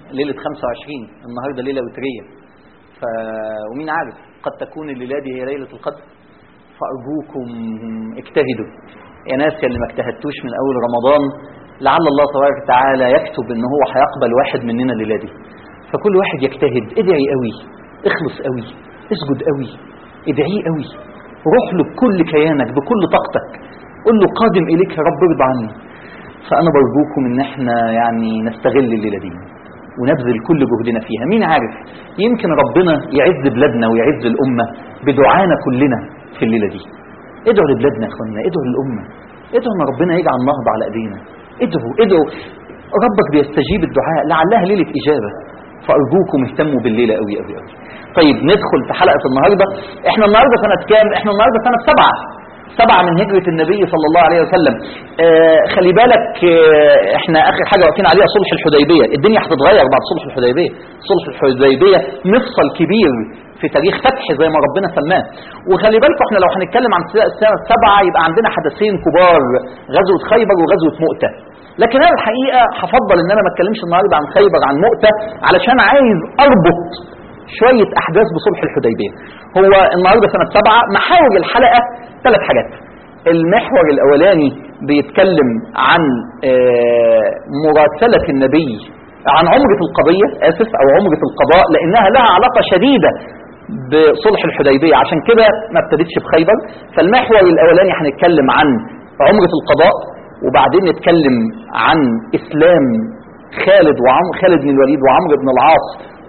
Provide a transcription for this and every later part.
ليله 25 النهارده ليله وتريه ف ومين عارف قد تكون الليله دي هي ليله القدر فارجوكم اجتهدوا يا ناس يا اللي ما اجتهدتوش من اول رمضان لعل الله تبارك وتعالى يكتب ان هو هيقبل واحد مننا الليله دي فكل واحد يجتهد ادعي قوي اخلص قوي اسجد قوي ادعيه قوي روح له بكل كيانك بكل طاقتك قول له قادم اليك يا رب ارضى عني فانا برجوكم ان احنا يعني نستغل الليله دي ونبذل كل جهدنا فيها مين عارف يمكن ربنا يعز بلادنا ويعز الامه بدعانا كلنا في الليله دي ادعوا لبلادنا يا اخوانا ادعوا للامه ادعوا ان ربنا يجعل نهضه على ايدينا ادعوا ادعوا ربك بيستجيب الدعاء لعلها ليله اجابه فارجوكم اهتموا بالليله قوي قوي قوي طيب ندخل في حلقه النهارده احنا النهارده سنه كام احنا النهارده سنه سبعة سبعة من هجرة النبي صلى الله عليه وسلم آه خلي بالك آه احنا اخر حاجة واقفين عليها صلح الحديبية الدنيا هتتغير بعد صلح الحديبية صلح الحديبية مفصل كبير في تاريخ فتح زي ما ربنا سماه وخلي بالكم احنا لو هنتكلم عن سنة سبعة يبقى عندنا حدثين كبار غزوة خيبر وغزوة مؤتة لكن انا الحقيقة هفضل ان انا ما اتكلمش النهارده عن خيبر عن مؤتة علشان عايز اربط شوية أحداث بصلح الحديبية هو النهاردة سنة سبعة محاور الحلقة ثلاث حاجات المحور الأولاني بيتكلم عن مراسلة النبي عن عمرة القضية آسف أو عمرة القضاء لأنها لها علاقة شديدة بصلح الحديبية عشان كده ما ابتدتش بخيبر فالمحور الأولاني هنتكلم عن عمرة القضاء وبعدين نتكلم عن إسلام خالد وعمر خالد بن الوليد وعمرو بن العاص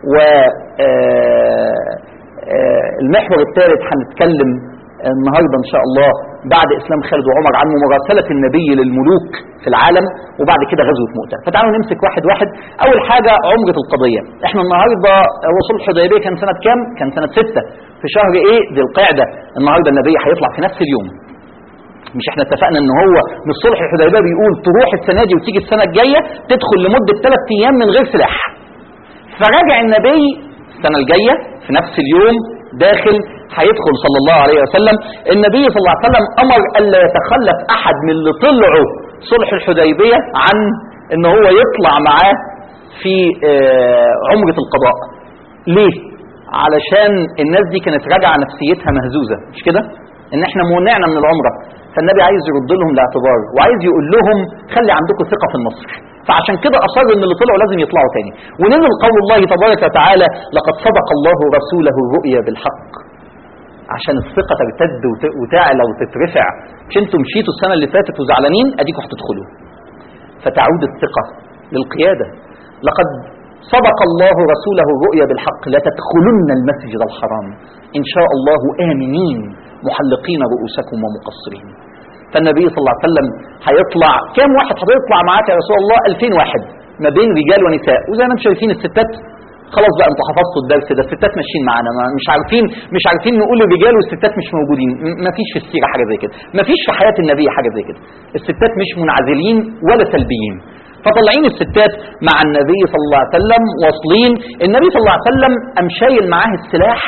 والمحور الثالث هنتكلم النهارده ان شاء الله بعد اسلام خالد وعمر عن مراسله النبي للملوك في العالم وبعد كده غزوه مؤته فتعالوا نمسك واحد واحد اول حاجه عمره القضيه احنا النهارده هو صلح الحديبيه كان سنه كام كان سنه ستة في شهر ايه ذي القعده النهارده النبي هيطلع في نفس اليوم مش احنا اتفقنا ان هو من صلح الحديبيه بيقول تروح السنه دي وتيجي السنه الجايه تدخل لمده ثلاث ايام من غير سلاح فرجع النبي السنة الجاية في نفس اليوم داخل هيدخل صلى الله عليه وسلم النبي صلى الله عليه وسلم أمر ألا يتخلف أحد من اللي طلعوا صلح الحديبية عن ان هو يطلع معاه في عمرة القضاء ليه؟ علشان الناس دي كانت راجعة نفسيتها مهزوزة مش كده؟ ان احنا منعنا من العمرة فالنبي عايز يرد لهم الاعتبار وعايز يقول لهم خلي عندكم ثقة في النصر فعشان كده أصر ان اللي طلعوا لازم يطلعوا تاني ونزل قول الله تبارك وتعالى لقد صدق الله رسوله الرؤيا بالحق عشان الثقة ترتد وتعلى وتترفع مش انتوا مشيتوا السنة اللي فاتت وزعلانين اديكوا هتدخلوا فتعود الثقة للقيادة لقد صدق الله رسوله الرؤيا بالحق لتدخلن المسجد الحرام إن شاء الله آمنين محلقين رؤوسكم ومقصرين فالنبي صلى الله عليه وسلم هيطلع كام واحد هيطلع معاك يا رسول الله 2000 واحد ما بين رجال ونساء وزي ما انتم شايفين الستات خلاص بقى انتوا حفظتوا الدرس ده الستات ماشيين معانا مش عارفين مش عارفين نقول الرجال والستات مش موجودين ما فيش في السيره حاجه زي كده ما فيش في حياه النبي حاجه زي كده الستات مش منعزلين ولا سلبيين فطلعين الستات مع النبي صلى الله عليه وسلم واصلين النبي صلى الله عليه وسلم قام شايل معاه السلاح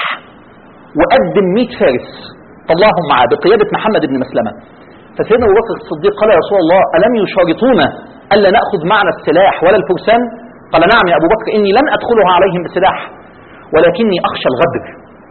وقدم 100 فارس طلعهم معاه بقياده محمد بن مسلمه فسيدنا ابو بكر الصديق قال يا رسول الله الم يشارطونا الا ناخذ معنا السلاح ولا الفرسان قال نعم يا ابو بكر اني لن ادخلها عليهم بسلاح ولكني اخشى الغدر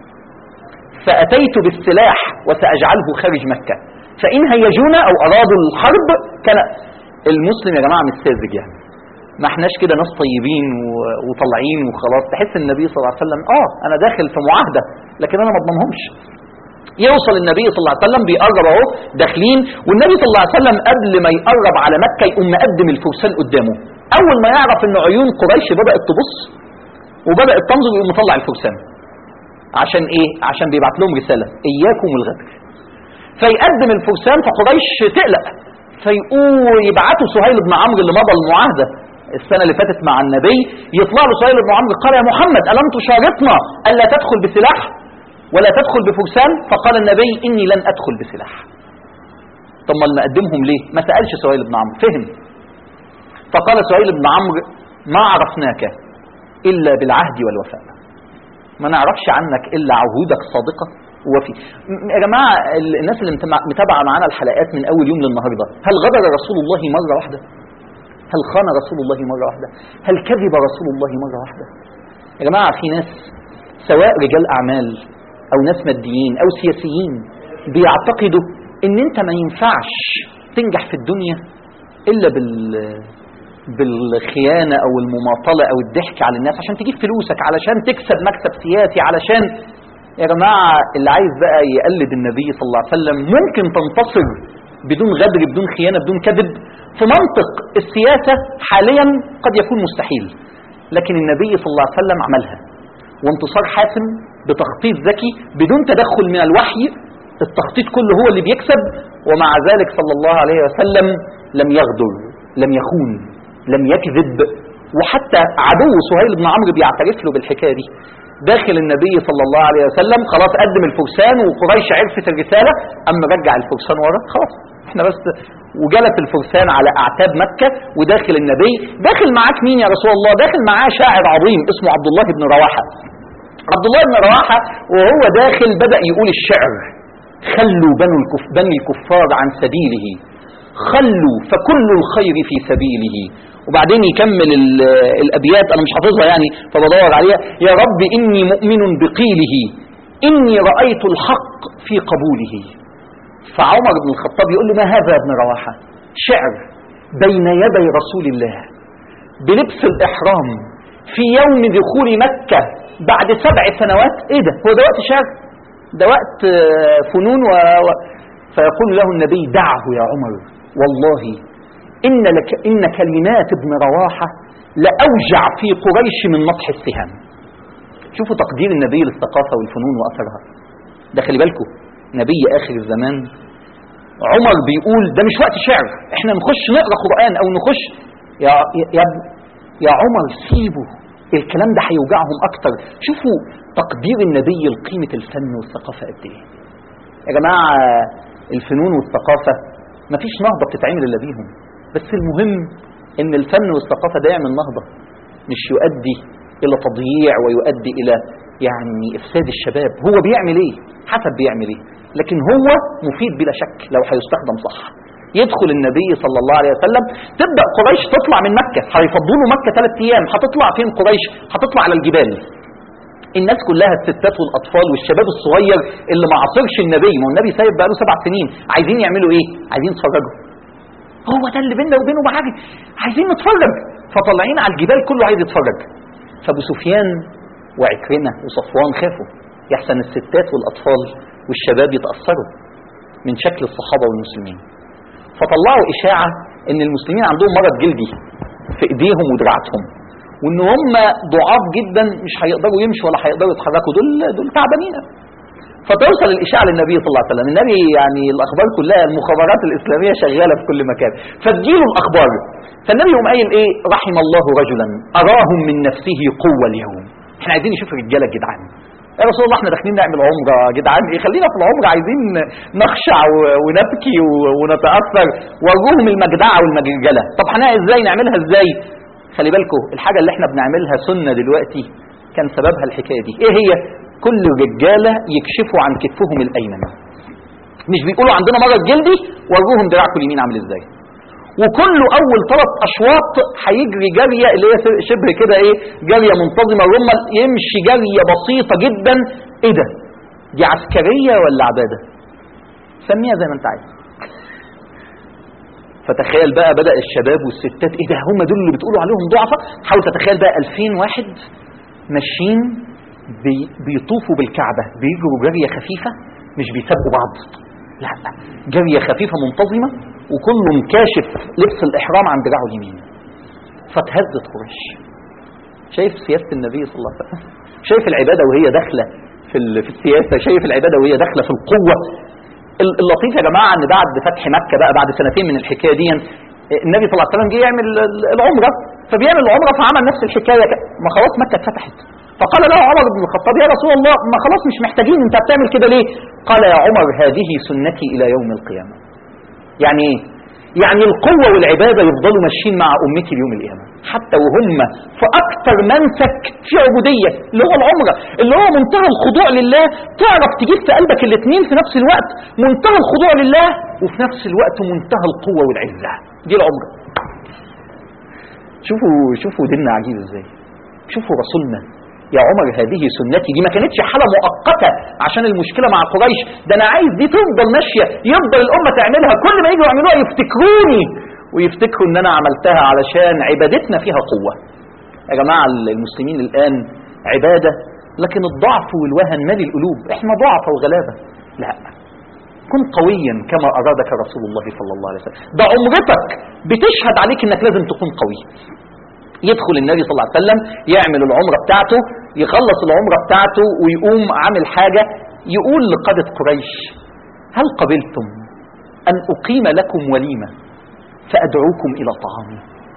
فاتيت بالسلاح وساجعله خارج مكه فان هيجونا او ارادوا الحرب كان المسلم يا جماعه مش ساذج يعني ما احناش كده ناس طيبين وطالعين وخلاص تحس النبي صلى الله عليه وسلم اه انا داخل في معاهده لكن انا ما اضمنهمش يوصل النبي صلى الله عليه وسلم بيقرب اهو داخلين والنبي صلى الله عليه وسلم قبل ما يقرب على مكه يقوم مقدم الفرسان قدامه اول ما يعرف ان عيون قريش بدات تبص وبدات تنظر يقوم مطلع الفرسان عشان ايه عشان بيبعت لهم رساله اياكم والغدر فيقدم الفرسان فقريش تقلق فيقول يبعتوا سهيل بن عمرو اللي مضى المعاهده السنه اللي فاتت مع النبي يطلع له سهيل بن عمرو قال يا محمد الم تشارطنا الا تدخل بسلاح ولا تدخل بفرسان فقال النبي اني لن ادخل بسلاح طب ما نقدمهم ليه ما سالش سهيل بن عمرو فهم فقال سهيل بن عمرو ما عرفناك الا بالعهد والوفاء ما نعرفش عنك الا عهودك صادقه وفي يا جماعه الناس اللي متابعه معانا الحلقات من اول يوم للنهارده هل غدر رسول الله مره واحده هل خان رسول الله مرة واحدة هل كذب رسول الله مرة واحدة يا جماعة في ناس سواء رجال أعمال أو ناس ماديين أو سياسيين بيعتقدوا إن أنت ما ينفعش تنجح في الدنيا إلا بال بالخيانة أو المماطلة أو الضحك على الناس عشان تجيب فلوسك علشان تكسب مكسب سياسي علشان يا جماعة اللي عايز بقى يقلد النبي صلى الله عليه وسلم ممكن تنتصر بدون غدر بدون خيانة بدون كذب في منطق السياسة حاليا قد يكون مستحيل لكن النبي صلى الله عليه وسلم عملها وانتصار حاسم بتخطيط ذكي بدون تدخل من الوحي التخطيط كله هو اللي بيكسب ومع ذلك صلى الله عليه وسلم لم يغدر لم يخون لم يكذب وحتى عدو سهيل بن عمرو بيعترف له بالحكايه دي داخل النبي صلى الله عليه وسلم خلاص قدم الفرسان وقريش عرفت الرساله اما رجع الفرسان ورا خلاص احنا بس وجلت الفرسان على اعتاب مكه وداخل النبي داخل معاك مين يا رسول الله داخل معاه شاعر عظيم اسمه عبد الله بن رواحه عبد الله بن رواحه وهو داخل بدا يقول الشعر خلوا بنو الكف بني الكفار عن سبيله خلوا فكل الخير في سبيله وبعدين يكمل الابيات انا مش حافظها يعني فبدور عليها يا رب اني مؤمن بقيله اني رايت الحق في قبوله فعمر بن الخطاب يقول له ما هذا يا ابن رواحه شعر بين يدي رسول الله بلبس الاحرام في يوم دخول مكه بعد سبع سنوات ايه ده هو ده وقت شعر ده وقت فنون و... فيقول له النبي دعه يا عمر والله إن, لك إن كلمات ابن رواحة لأوجع في قريش من نطح السهام شوفوا تقدير النبي للثقافة والفنون وأثرها ده خلي بالكم نبي آخر الزمان عمر بيقول ده مش وقت شعر احنا نخش نقرا قرآن او نخش يا يا يا عمر سيبه الكلام ده هيوجعهم اكتر شوفوا تقدير النبي لقيمة الفن والثقافة قد ايه يا جماعة الفنون والثقافة مفيش نهضة بتتعمل الا بيهم بس المهم ان الفن والثقافة ده يعمل نهضة مش يؤدي الى تضييع ويؤدي الى يعني افساد الشباب هو بيعمل ايه حسب بيعمل ايه لكن هو مفيد بلا شك لو هيستخدم صح يدخل النبي صلى الله عليه وسلم تبدا قريش تطلع من مكه هيفضلوا له مكه ثلاث ايام هتطلع فين قريش هتطلع على الجبال الناس كلها الستات والاطفال والشباب الصغير اللي ما عاصرش النبي ما هو النبي سايب بقاله سبع سنين عايزين يعملوا ايه عايزين يتفرجوا هو ده اللي بيننا وبينه معاجي عايزين نتفرج فطالعين على الجبال كله عايز يتفرج فابو سفيان وعكرمه وصفوان خافوا يحسن الستات والاطفال والشباب يتاثروا من شكل الصحابه والمسلمين فطلعوا اشاعه ان المسلمين عندهم مرض جلدي في ايديهم ودراعاتهم وان هم ضعاف جدا مش هيقدروا يمشوا ولا هيقدروا يتحركوا دول دول تعبانين فتوصل الاشاعه للنبي صلى الله عليه وسلم النبي يعني الاخبار كلها المخابرات الاسلاميه شغاله في كل مكان فتجيله الاخبار فالنبي يقوم قايل ايه رحم الله رجلا اراهم من نفسه قوه اليوم احنا عايزين نشوف رجاله جدعان يا رسول الله احنا داخلين نعمل عمره يا جدعان ايه خلينا في العمره عايزين نخشع ونبكي ونتاثر وجوهم المجدعه والمجرجله طب هنعمل ازاي نعملها ازاي خلي بالكم الحاجه اللي احنا بنعملها سنه دلوقتي كان سببها الحكايه دي ايه هي كل رجاله يكشفوا عن كتفهم الايمن مش بيقولوا عندنا مرض جلدي وجوهم دراعكم اليمين عامل ازاي وكل اول ثلاث اشواط هيجري جاريه اللي هي شبه كده ايه جاريه منتظمه الرمل يمشي جاريه بسيطه جدا ايه ده دي عسكريه ولا عباده سميها زي ما انت عايز فتخيل بقى بدا الشباب والستات ايه ده هم دول اللي بتقولوا عليهم ضعفاء حاول تتخيل بقى 2000 واحد ماشيين بي بيطوفوا بالكعبه بيجروا جريه خفيفه مش بيسابقوا بعض لا جريه خفيفه منتظمه وكله مكاشف لبس الاحرام عن دراعه اليمين فاتهزت قريش شايف سياسه النبي صلى الله عليه وسلم شايف العباده وهي داخله في في السياسه شايف العباده وهي داخله في القوه اللطيف يا جماعه ان بعد فتح مكه بقى بعد سنتين من الحكايه دي النبي صلى الله عليه وسلم جه يعمل العمره فبيعمل العمره فعمل نفس الحكايه ما خلاص مكه اتفتحت فقال له عمر بن الخطاب يا رسول الله ما خلاص مش محتاجين انت بتعمل كده ليه قال يا عمر هذه سنتي الى يوم القيامه يعني ايه يعني القوة والعبادة يفضلوا ماشيين مع أمتي ليوم القيامة حتى وهم في أكثر منسك في عبودية اللي هو العمرة اللي هو منتهى الخضوع لله تعرف تجيب في قلبك الاثنين في نفس الوقت منتهى الخضوع لله وفي نفس الوقت منتهى القوة والعزة دي العمرة شوفوا شوفوا ديننا عجيب ازاي شوفوا رسولنا يا عمر هذه سنتي دي ما كانتش حالة مؤقتة عشان المشكلة مع قريش ده أنا عايز دي تفضل ماشية يفضل الأمة تعملها كل ما يجوا يعملوها يفتكروني ويفتكروا إن أنا عملتها علشان عبادتنا فيها قوة يا جماعة المسلمين الآن عبادة لكن الضعف والوهن مالي القلوب احنا ضعف وغلابة لا كن قويا كما أرادك رسول الله صلى الله عليه وسلم ده عمرتك بتشهد عليك انك لازم تكون قوي يدخل النبي صلى الله عليه وسلم يعمل العمرة بتاعته يخلص العمرة بتاعته ويقوم عامل حاجة يقول لقادة قريش هل قبلتم أن أقيم لكم وليمة فأدعوكم إلى طعامي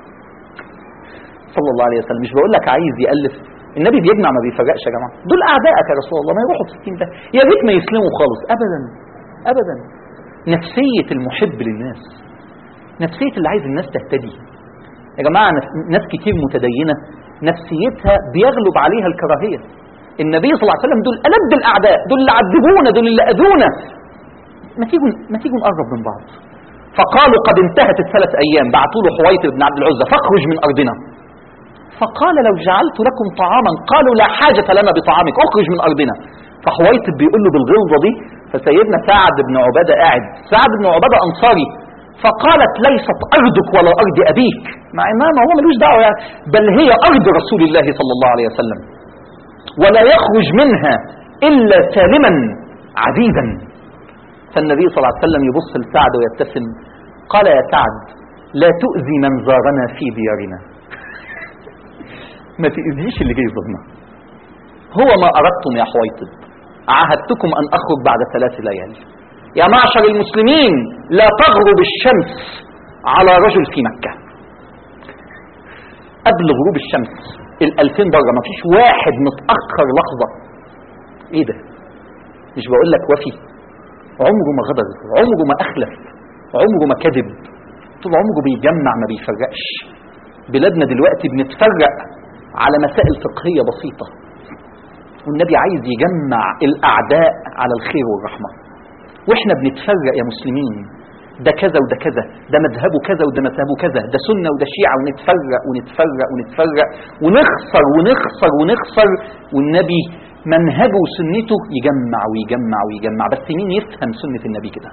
صلى الله عليه وسلم مش بقول لك عايز يألف النبي بيجمع ما بيفرقش يا جماعة دول أعدائك يا رسول الله ما يروحوا في 60 ده يا ريت ما يسلموا خالص أبدا أبدا نفسية المحب للناس نفسية اللي عايز الناس تهتدي يا جماعة ناس كتير متدينة نفسيتها بيغلب عليها الكراهية النبي صلى الله عليه وسلم دول ألد الأعداء دول اللي عذبونا دول اللي أذونا ما تيجوا ما تيجوا نقرب من بعض فقالوا قد انتهت الثلاث أيام بعتوا له حويطر بن عبد العزة فاخرج من أرضنا فقال لو جعلت لكم طعاما قالوا لا حاجة لنا بطعامك اخرج من أرضنا فحويطر بيقول له بالغلظة دي فسيدنا سعد بن عبادة قاعد سعد بن عبادة أنصاري فقالت ليست أرضك ولا أرض أبيك مع إنها ما هو ملوش دعوة يعني بل هي أرض رسول الله صلى الله عليه وسلم ولا يخرج منها إلا سالما عزيزا فالنبي صلى الله عليه وسلم يبص لسعد ويبتسم قال يا سعد لا تؤذي من زارنا في ديارنا ما تأذيش اللي جاي يزورنا هو ما أردتم يا حويطب عاهدتكم أن أخرج بعد ثلاث ليالي يا معشر المسلمين لا تغرب الشمس على رجل في مكة قبل غروب الشمس الألفين بره ما فيش واحد متأخر لحظة ايه ده مش بقول لك وفي عمره ما غدر عمره ما أخلف عمره ما كذب طول عمره بيجمع ما بيفرقش بلادنا دلوقتي بنتفرق على مسائل فقهية بسيطة والنبي عايز يجمع الأعداء على الخير والرحمة واحنا بنتفرق يا مسلمين ده كذا وده كذا ده مذهبه كذا وده مذهبه كذا ده سنة وده شيعة ونتفرق ونتفرق ونتفرق ونخسر ونخسر ونخسر والنبي منهجه وسنته يجمع ويجمع ويجمع بس مين يفهم سنة النبي كده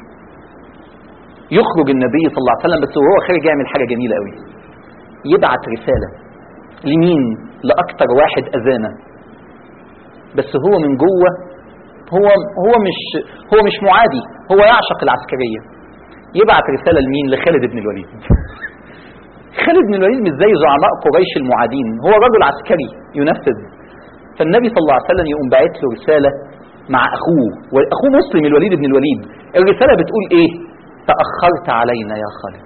يخرج النبي صلى الله عليه وسلم بس وهو خارج يعمل حاجة جميلة قوي يبعت رسالة لمين لأكتر واحد أذانا بس هو من جوه هو هو مش هو مش معادي هو يعشق العسكريه يبعت رساله لمين لخالد بن الوليد خالد بن الوليد مش زي زعماء قريش المعادين هو رجل عسكري ينفذ فالنبي صلى الله عليه وسلم يقوم باعت له رساله مع اخوه واخوه مسلم الوليد بن الوليد الرساله بتقول ايه تاخرت علينا يا خالد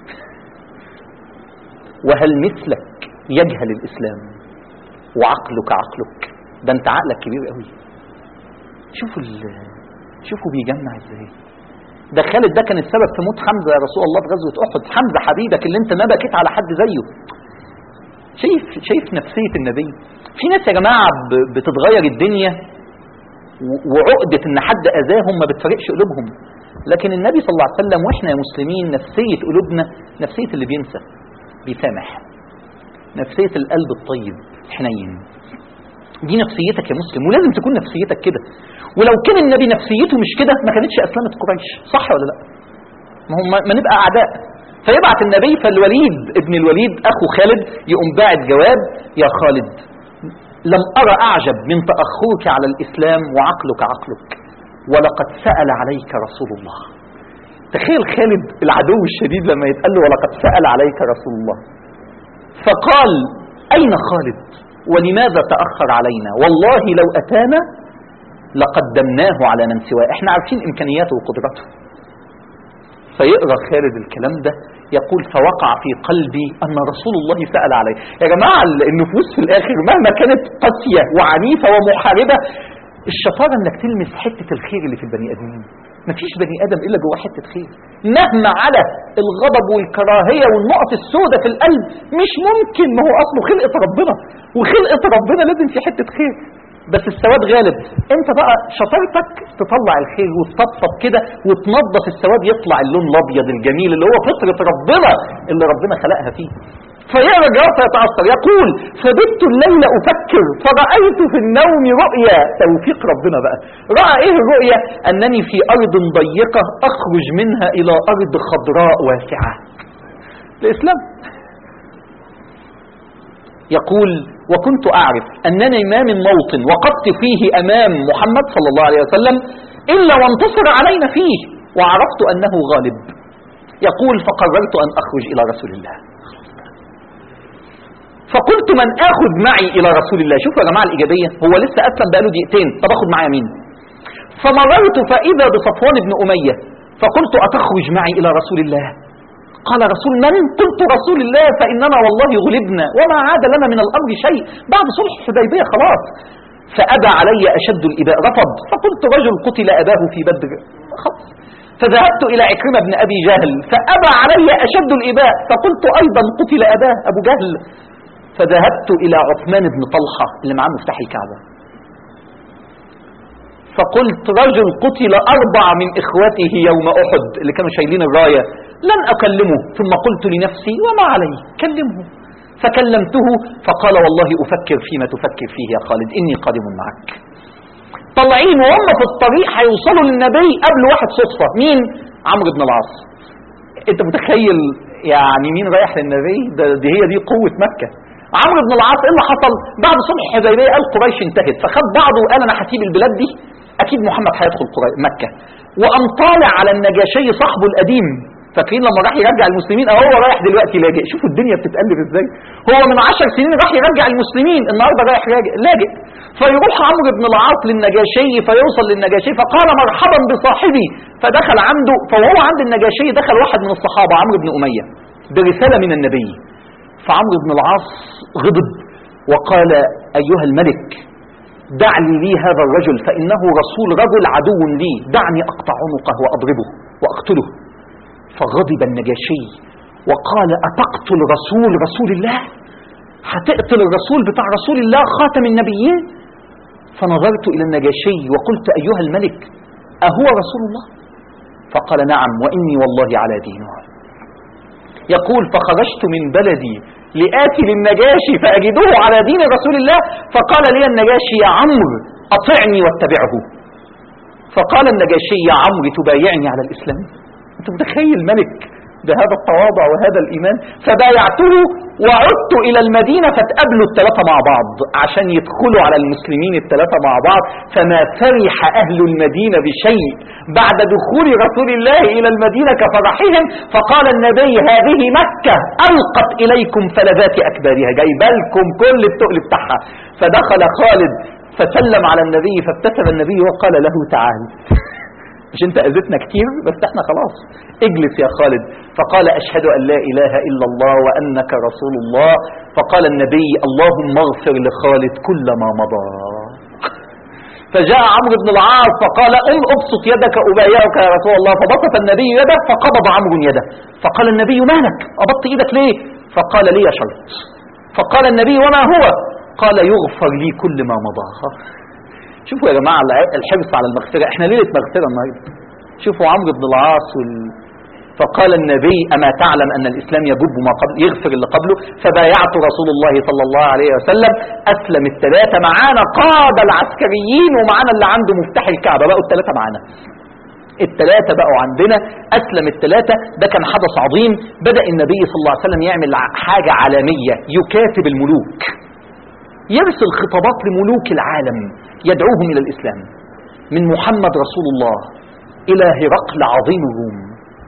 وهل مثلك يجهل الاسلام وعقلك عقلك ده انت عقلك كبير قوي شوفوا شوفوا بيجمع ازاي ده خالد ده كان السبب في موت حمزه يا رسول الله في غزوه احد حمزه حبيبك اللي انت ما بكيت على حد زيه شايف شايف نفسيه النبي في ناس يا جماعه بتتغير الدنيا وعقده ان حد اذاهم ما بتفرقش قلوبهم لكن النبي صلى الله عليه وسلم واحنا يا مسلمين نفسيه قلوبنا نفسيه اللي بينسى بيسامح نفسيه القلب الطيب الحنين دي نفسيتك يا مسلم ولازم تكون نفسيتك كده ولو كان النبي نفسيته مش كده ما كانتش اسلمت قريش صح ولا لا ما هم ما نبقى اعداء فيبعت النبي فالوليد ابن الوليد اخو خالد يقوم باعت جواب يا خالد لم ارى اعجب من تاخرك على الاسلام وعقلك عقلك ولقد سال عليك رسول الله تخيل خالد العدو الشديد لما يتقال له ولقد سال عليك رسول الله فقال اين خالد ولماذا تأخر علينا والله لو أتانا لقدمناه على من سواه احنا عارفين إمكانياته وقدرته فيقرأ خالد الكلام ده يقول فوقع في قلبي أن رسول الله سأل علي يا جماعة النفوس في الآخر مهما كانت قاسية وعنيفة ومحاربة الشطارة انك تلمس حتة الخير اللي في البني آدمين مفيش بني آدم إلا جواه حتة خير مهما على الغضب والكراهية والنقط السوداء في القلب مش ممكن ما هو أصله خلقة ربنا وخلقة ربنا لازم في حتة خير بس السواد غالب انت بقى شطارتك تطلع الخير وتطبطب كده وتنظف السواد يطلع اللون الابيض الجميل اللي هو فطرة ربنا اللي ربنا خلقها فيه فيقرا الجواب فيتاثر يقول فبت الليل افكر فرايت في النوم رؤيا توفيق ربنا بقى راى ايه الرؤيا انني في ارض ضيقه اخرج منها الى ارض خضراء واسعه الاسلام يقول وكنت أعرف أنني ما من موطن وقفت فيه أمام محمد صلى الله عليه وسلم إلا وانتصر علينا فيه وعرفت أنه غالب يقول فقررت أن أخرج إلى رسول الله فقلت من آخذ معي إلى رسول الله شوفوا يا جماعة الإيجابية هو لسه أسلم بقاله دقيقتين طب أخذ معايا مين فمررت فإذا بصفوان بن أمية فقلت أتخرج معي إلى رسول الله قال رسول من قلت رسول الله فإننا والله غلبنا وما عاد لنا من الأمر شيء بعد صلح الحديبية خلاص فأبى علي أشد الإباء رفض فقلت رجل قتل أباه في بدر خلاص فذهبت إلى عكرمة بن أبي جهل فأبى علي أشد الإباء فقلت أيضا قتل أباه أبو جهل فذهبت إلى عثمان بن طلحة اللي معاه مفتاح الكعبة فقلت رجل قتل أربع من إخوته يوم أحد اللي كانوا شايلين الراية لن أكلمه ثم قلت لنفسي وما علي كلمه فكلمته فقال والله أفكر فيما تفكر فيه يا خالد إني قادم معك طالعين وهم في الطريق هيوصلوا للنبي قبل واحد صدفة مين عمرو بن العاص انت متخيل يعني مين رايح للنبي ده دي هي دي قوة مكة عمرو بن العاص ايه اللي حصل بعد صلح الحديبيه قال قريش انتهت فخد بعضه وقال انا هسيب البلاد دي اكيد محمد هيدخل مكه وقام طالع على النجاشي صاحبه القديم فاكرين لما راح يرجع المسلمين اهو هو رايح دلوقتي لاجئ شوفوا الدنيا بتتقلب ازاي هو من عشر سنين راح يرجع المسلمين النهارده رايح لاجئ لاجئ فيروح عمرو بن العاص للنجاشي فيوصل للنجاشي فقال مرحبا بصاحبي فدخل عنده فوهو عند النجاشي دخل واحد من الصحابه عمرو بن اميه برساله من النبي فعمرو بن العاص غضب وقال ايها الملك دع لي لي هذا الرجل فانه رسول رجل عدو لي دعني اقطع عنقه واضربه واقتله فغضب النجاشي وقال أتقتل رسول رسول الله هتقتل الرسول بتاع رسول الله خاتم النبيين فنظرت إلى النجاشي وقلت أيها الملك أهو رسول الله فقال نعم وإني والله على دينه يقول فخرجت من بلدي لآتي للنجاشي فأجده على دين رسول الله فقال لي النجاشي يا عمرو أطعني واتبعه فقال النجاشي يا عمرو تبايعني على الإسلام انت متخيل ملك بهذا التواضع وهذا الإيمان فبايعته وعدت إلى المدينة فتقابلوا الثلاثة مع بعض عشان يدخلوا على المسلمين الثلاثة مع بعض فما فرح أهل المدينة بشيء بعد دخول رسول الله إلى المدينة كفرحهم فقال النبي هذه مكة ألقت إليكم فلذات أكبارها جايبه لكم كل التقل بتاعها فدخل خالد فسلم على النبي فابتسم النبي وقال له تعال مش انت اذيتنا كتير بس احنا خلاص اجلس يا خالد فقال اشهد ان لا اله الا الله وانك رسول الله فقال النبي اللهم اغفر لخالد كل ما مضى فجاء عمرو بن العاص فقال ام ابسط يدك ابايعك يا رسول الله فبسط النبي يده فقبض عمرو يده فقال النبي مالك قبضت ايدك ليه فقال لي شرط فقال النبي وما هو قال يغفر لي كل ما مضى شوفوا يا جماعة الحرص على المغفرة احنا ليلة مغفرة النهاردة شوفوا عمرو بن العاص وال... فقال النبي أما تعلم أن الإسلام يجب ما قبل يغفر اللي قبله فبايعت رسول الله صلى الله عليه وسلم أسلم الثلاثة معانا قاد العسكريين ومعانا اللي عنده مفتاح الكعبة بقوا الثلاثة معانا الثلاثة بقوا عندنا أسلم الثلاثة ده كان حدث عظيم بدأ النبي صلى الله عليه وسلم يعمل حاجة عالمية يكاتب الملوك يرسل خطابات لملوك العالم يدعوهم إلى الإسلام من محمد رسول الله إلى هرقل عظيم الروم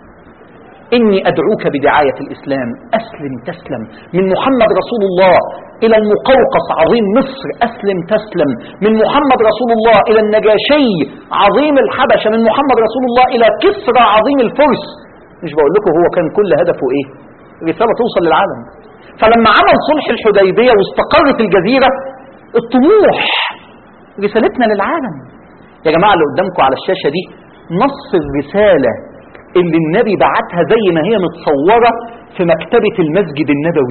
إني أدعوك بدعاية الإسلام أسلم تسلم من محمد رسول الله إلى المقوقص عظيم مصر أسلم تسلم من محمد رسول الله إلى النجاشي عظيم الحبشة من محمد رسول الله إلى كسرى عظيم الفرس مش بقول لكم هو كان كل هدفه إيه رسالة توصل للعالم فلما عمل صلح الحديبية واستقرت الجزيرة الطموح رسالتنا للعالم يا جماعة اللي قدامكم على الشاشة دي نص الرسالة اللي النبي بعتها زي ما هي متصورة في مكتبة المسجد النبوي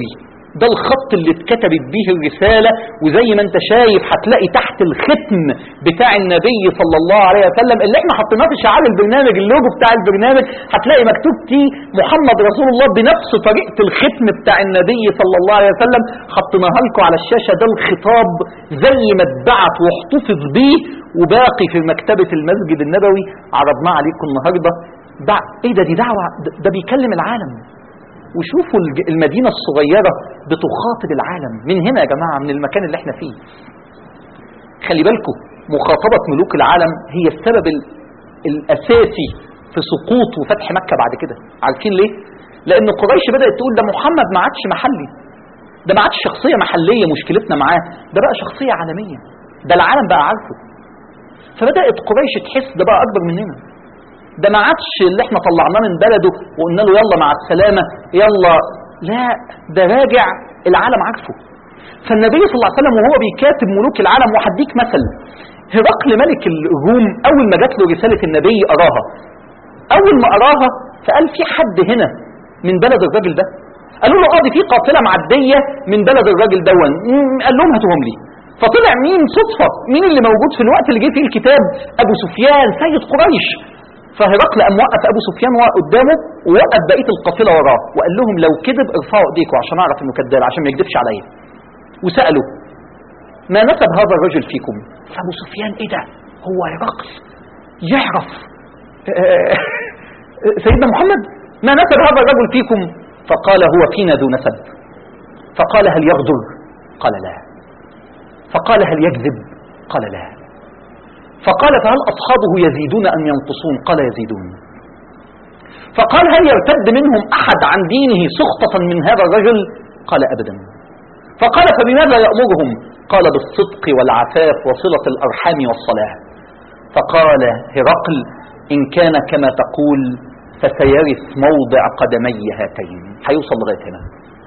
ده الخط اللي اتكتبت بيه الرسالة وزي ما انت شايف هتلاقي تحت الختم بتاع النبي صلى الله عليه وسلم اللي احنا حطيناه في شعار البرنامج اللوجو بتاع البرنامج هتلاقي مكتوب فيه محمد رسول الله بنفس طريقة الختم بتاع النبي صلى الله عليه وسلم حطيناها لكم على الشاشة ده الخطاب زي ما اتبعت واحتفظ بيه وباقي في مكتبة المسجد النبوي عرضناه عليكم النهاردة ده ايه ده دي دعوة ده, ده بيكلم العالم وشوفوا الج- المدينة الصغيرة بتخاطب العالم من هنا يا جماعة من المكان اللي احنا فيه خلي بالكم مخاطبة ملوك العالم هي السبب ال- الأساسي في سقوط وفتح مكة بعد كده عارفين ليه؟ لأن قريش بدأت تقول ده محمد ما عادش محلي ده ما عادش شخصية محلية مشكلتنا معاه ده بقى شخصية عالمية ده العالم بقى عارفه فبدأت قريش تحس ده بقى أكبر مننا ده ما عادش اللي احنا طلعناه من بلده وقلنا له يلا مع السلامة يلا لا ده راجع العالم عارفه فالنبي صلى الله عليه وسلم وهو بيكاتب ملوك العالم وهديك مثل هرقل ملك الروم اول ما جات له رسالة النبي قراها اول ما قراها فقال في حد هنا من بلد الراجل ده قالوا له اه دي في قافله معديه من بلد الراجل دون مم، قال لهم هاتوهم لي فطلع مين صدفه مين اللي موجود في الوقت اللي جه فيه الكتاب ابو سفيان سيد قريش فهرقل قام وقف ابو سفيان وقف قدامه ووقف بقيه القافله وراه وقال لهم لو كذب ارفعوا ايديكم عشان اعرف انه كذاب عشان ما يكذبش عليا وسالوا ما نسب هذا الرجل فيكم فابو سفيان ايه ده هو هرقل يعرف سيدنا محمد ما نسب هذا الرجل فيكم فقال هو فينا ذو نسب فقال هل يغدر قال لا فقال هل يكذب قال لا فقال فهل أصحابه يزيدون أم ينقصون قال يزيدون فقال هل يرتد منهم أحد عن دينه سخطة من هذا الرجل قال أبدا فقال فبماذا يأمرهم قال بالصدق والعفاف وصلة الأرحام والصلاة فقال هرقل إن كان كما تقول فسيرث موضع قدمي هاتين هيوصل لغاية هنا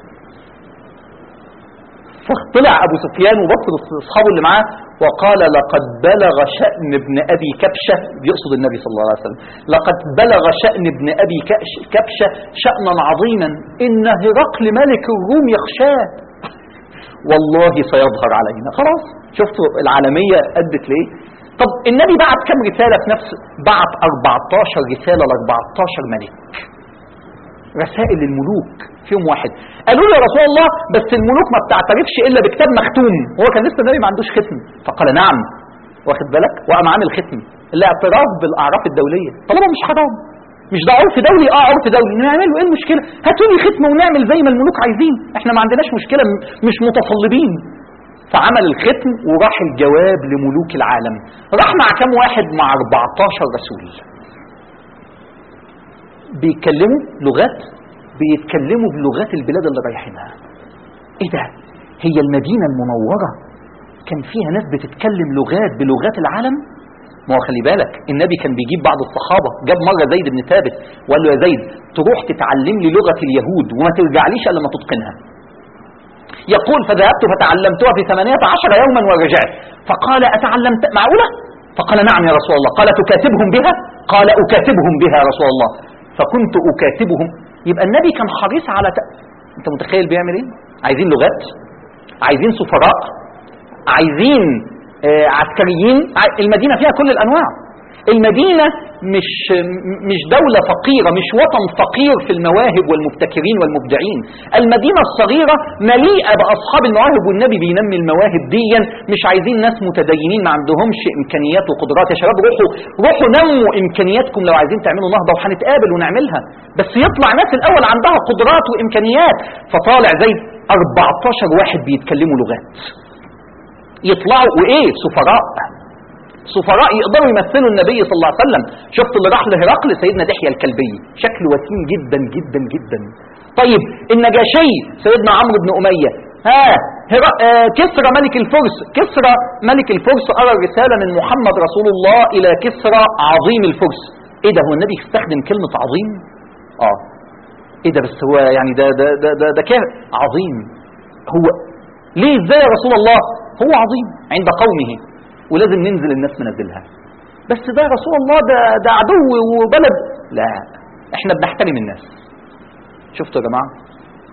فطلع أبو سفيان وبص لاصحابه اللي معاه وقال لقد بلغ شأن ابن أبي كبشة يقصد النبي صلى الله عليه وسلم لقد بلغ شأن ابن أبي كبش- كبشة شأنا عظيما إن هرقل ملك الروم يخشاه والله سيظهر علينا خلاص شفتوا العالمية أدت ليه طب النبي بعت كم رسالة في نفس بعت 14 رسالة ل 14 ملك رسائل للملوك فيهم واحد قالوا له يا رسول الله بس الملوك ما بتعترفش الا بكتاب مختوم هو كان لسه النبي ما عندوش ختم فقال نعم واخد بالك وقام عامل ختم الاعتراف بالاعراف الدوليه طالما مش حرام مش ده عرف دولي اه عرف دولي نعمله ايه المشكله هاتوا لي ختم ونعمل زي ما الملوك عايزين احنا ما عندناش مشكله م- مش متصلبين فعمل الختم وراح الجواب لملوك العالم راح مع كم واحد مع 14 رسول بيتكلموا لغات بيتكلموا بلغات البلاد اللي رايحينها ايه ده هي المدينة المنورة كان فيها ناس بتتكلم لغات بلغات العالم ما هو خلي بالك النبي كان بيجيب بعض الصحابة جاب مرة زيد بن ثابت وقال له يا زيد تروح تتعلم لي لغة اليهود وما ترجعليش الا لما تتقنها يقول فذهبت فتعلمتها في ثمانية عشر يوما ورجعت فقال أتعلمت معقولة فقال نعم يا رسول الله قال تكاتبهم بها قال أكاتبهم بها يا رسول الله فكنت أكاتبهم يبقى النبي كان حريص على ت... انت متخيل بيعمل ايه عايزين لغات عايزين سفراء عايزين آه عسكريين ع- المدينة فيها كل الأنواع المدينة مش مش دولة فقيرة مش وطن فقير في المواهب والمبتكرين والمبدعين المدينة الصغيرة مليئة بأصحاب المواهب والنبي بينمي المواهب ديا مش عايزين ناس متدينين ما عندهمش إمكانيات وقدرات يا شباب روحوا روحوا نموا إمكانياتكم لو عايزين تعملوا نهضة وهنتقابل ونعملها بس يطلع ناس الأول عندها قدرات وإمكانيات فطالع زي 14 واحد بيتكلموا لغات يطلعوا وايه سفراء سفراء يقدروا يمثلوا النبي صلى الله عليه وسلم شفت اللي راح لهرقل سيدنا دحية الكلبي شكله وسيم جدا جدا جدا طيب النجاشي سيدنا عمرو بن أمية ها هر... آه كسرى ملك الفرس كسرى ملك الفرس أرى الرسالة من محمد رسول الله إلى كسرى عظيم الفرس ايه ده هو النبي استخدم كلمة عظيم اه ايه ده بس هو يعني ده ده ده ده, ده كان عظيم هو ليه ازاي يا رسول الله هو عظيم عند قومه ولازم ننزل الناس منزلها بس ده يا رسول الله ده ده عدو وبلد لا احنا بنحترم الناس شفتوا يا جماعه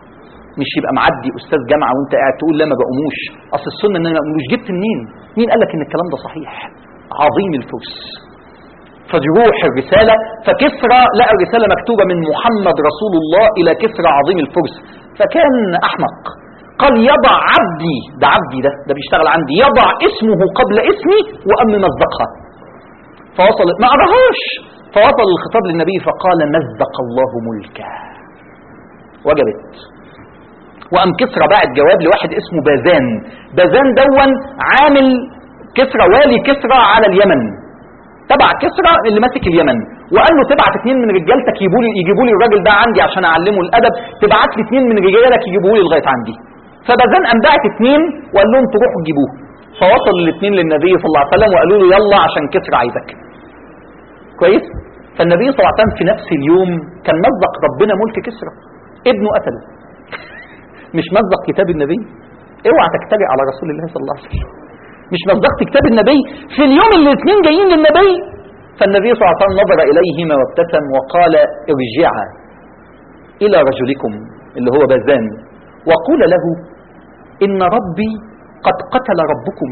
مش يبقى معدي استاذ جامعه وانت قاعد تقول لا ما بقوموش اصل السنه ان انا ما بقوموش جبت منين مين قال لك ان الكلام ده صحيح عظيم الفرس فجروح الرساله فكسرى لقى الرساله مكتوبه من محمد رسول الله الى كسرى عظيم الفرس فكان احمق قال يضع عبدي ده عبدي ده ده بيشتغل عندي يضع اسمه قبل اسمي وام مزقها فوصل ما قراهاش فوصل الخطاب للنبي فقال مزق الله ملكه وجبت وقام كسرى بعت جواب لواحد اسمه بازان بازان دون عامل كسرى والي كسرى على اليمن تبع كسرى اللي ماسك اليمن وقال له تبعت اثنين من رجالتك يجيبوا لي يجيبوا لي الراجل ده عندي عشان اعلمه الادب تبعت لي اثنين من رجالك يجيبوه لي لغايه عندي فبازان قام بعت اثنين وقال لهم تروحوا تجيبوه فوصل الاثنين للنبي صلى الله عليه وسلم وقالوا له يلا عشان كسرى عايزك كويس فالنبي صلى الله عليه وسلم في نفس اليوم كان مزق ربنا ملك كسرى ابنه قتله مش مزق كتاب النبي اوعى تجترئ على رسول الله صلى الله عليه وسلم مش مصدقت كتاب النبي في اليوم اللي الاثنين جايين للنبي فالنبي صلى الله عليه وسلم نظر اليهما وابتسم وقال ارجعا الى رجلكم اللي هو بازان وقول له ان ربي قد قتل ربكما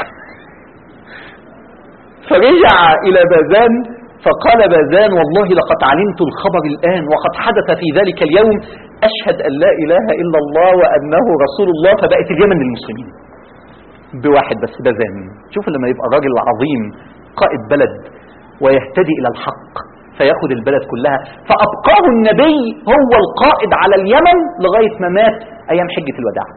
فرجع الى بازان فقال بازان والله لقد علمت الخبر الآن وقد حدث في ذلك اليوم أشهد أن لا إله إلا الله وأنه رسول الله فبقت اليمن للمسلمين بواحد بس بازان شوف لما يبقى راجل عظيم قائد بلد ويهتدي إلى الحق فياخد البلد كلها فأبقاه النبي هو القائد على اليمن لغاية ما مات أيام حجة الوداع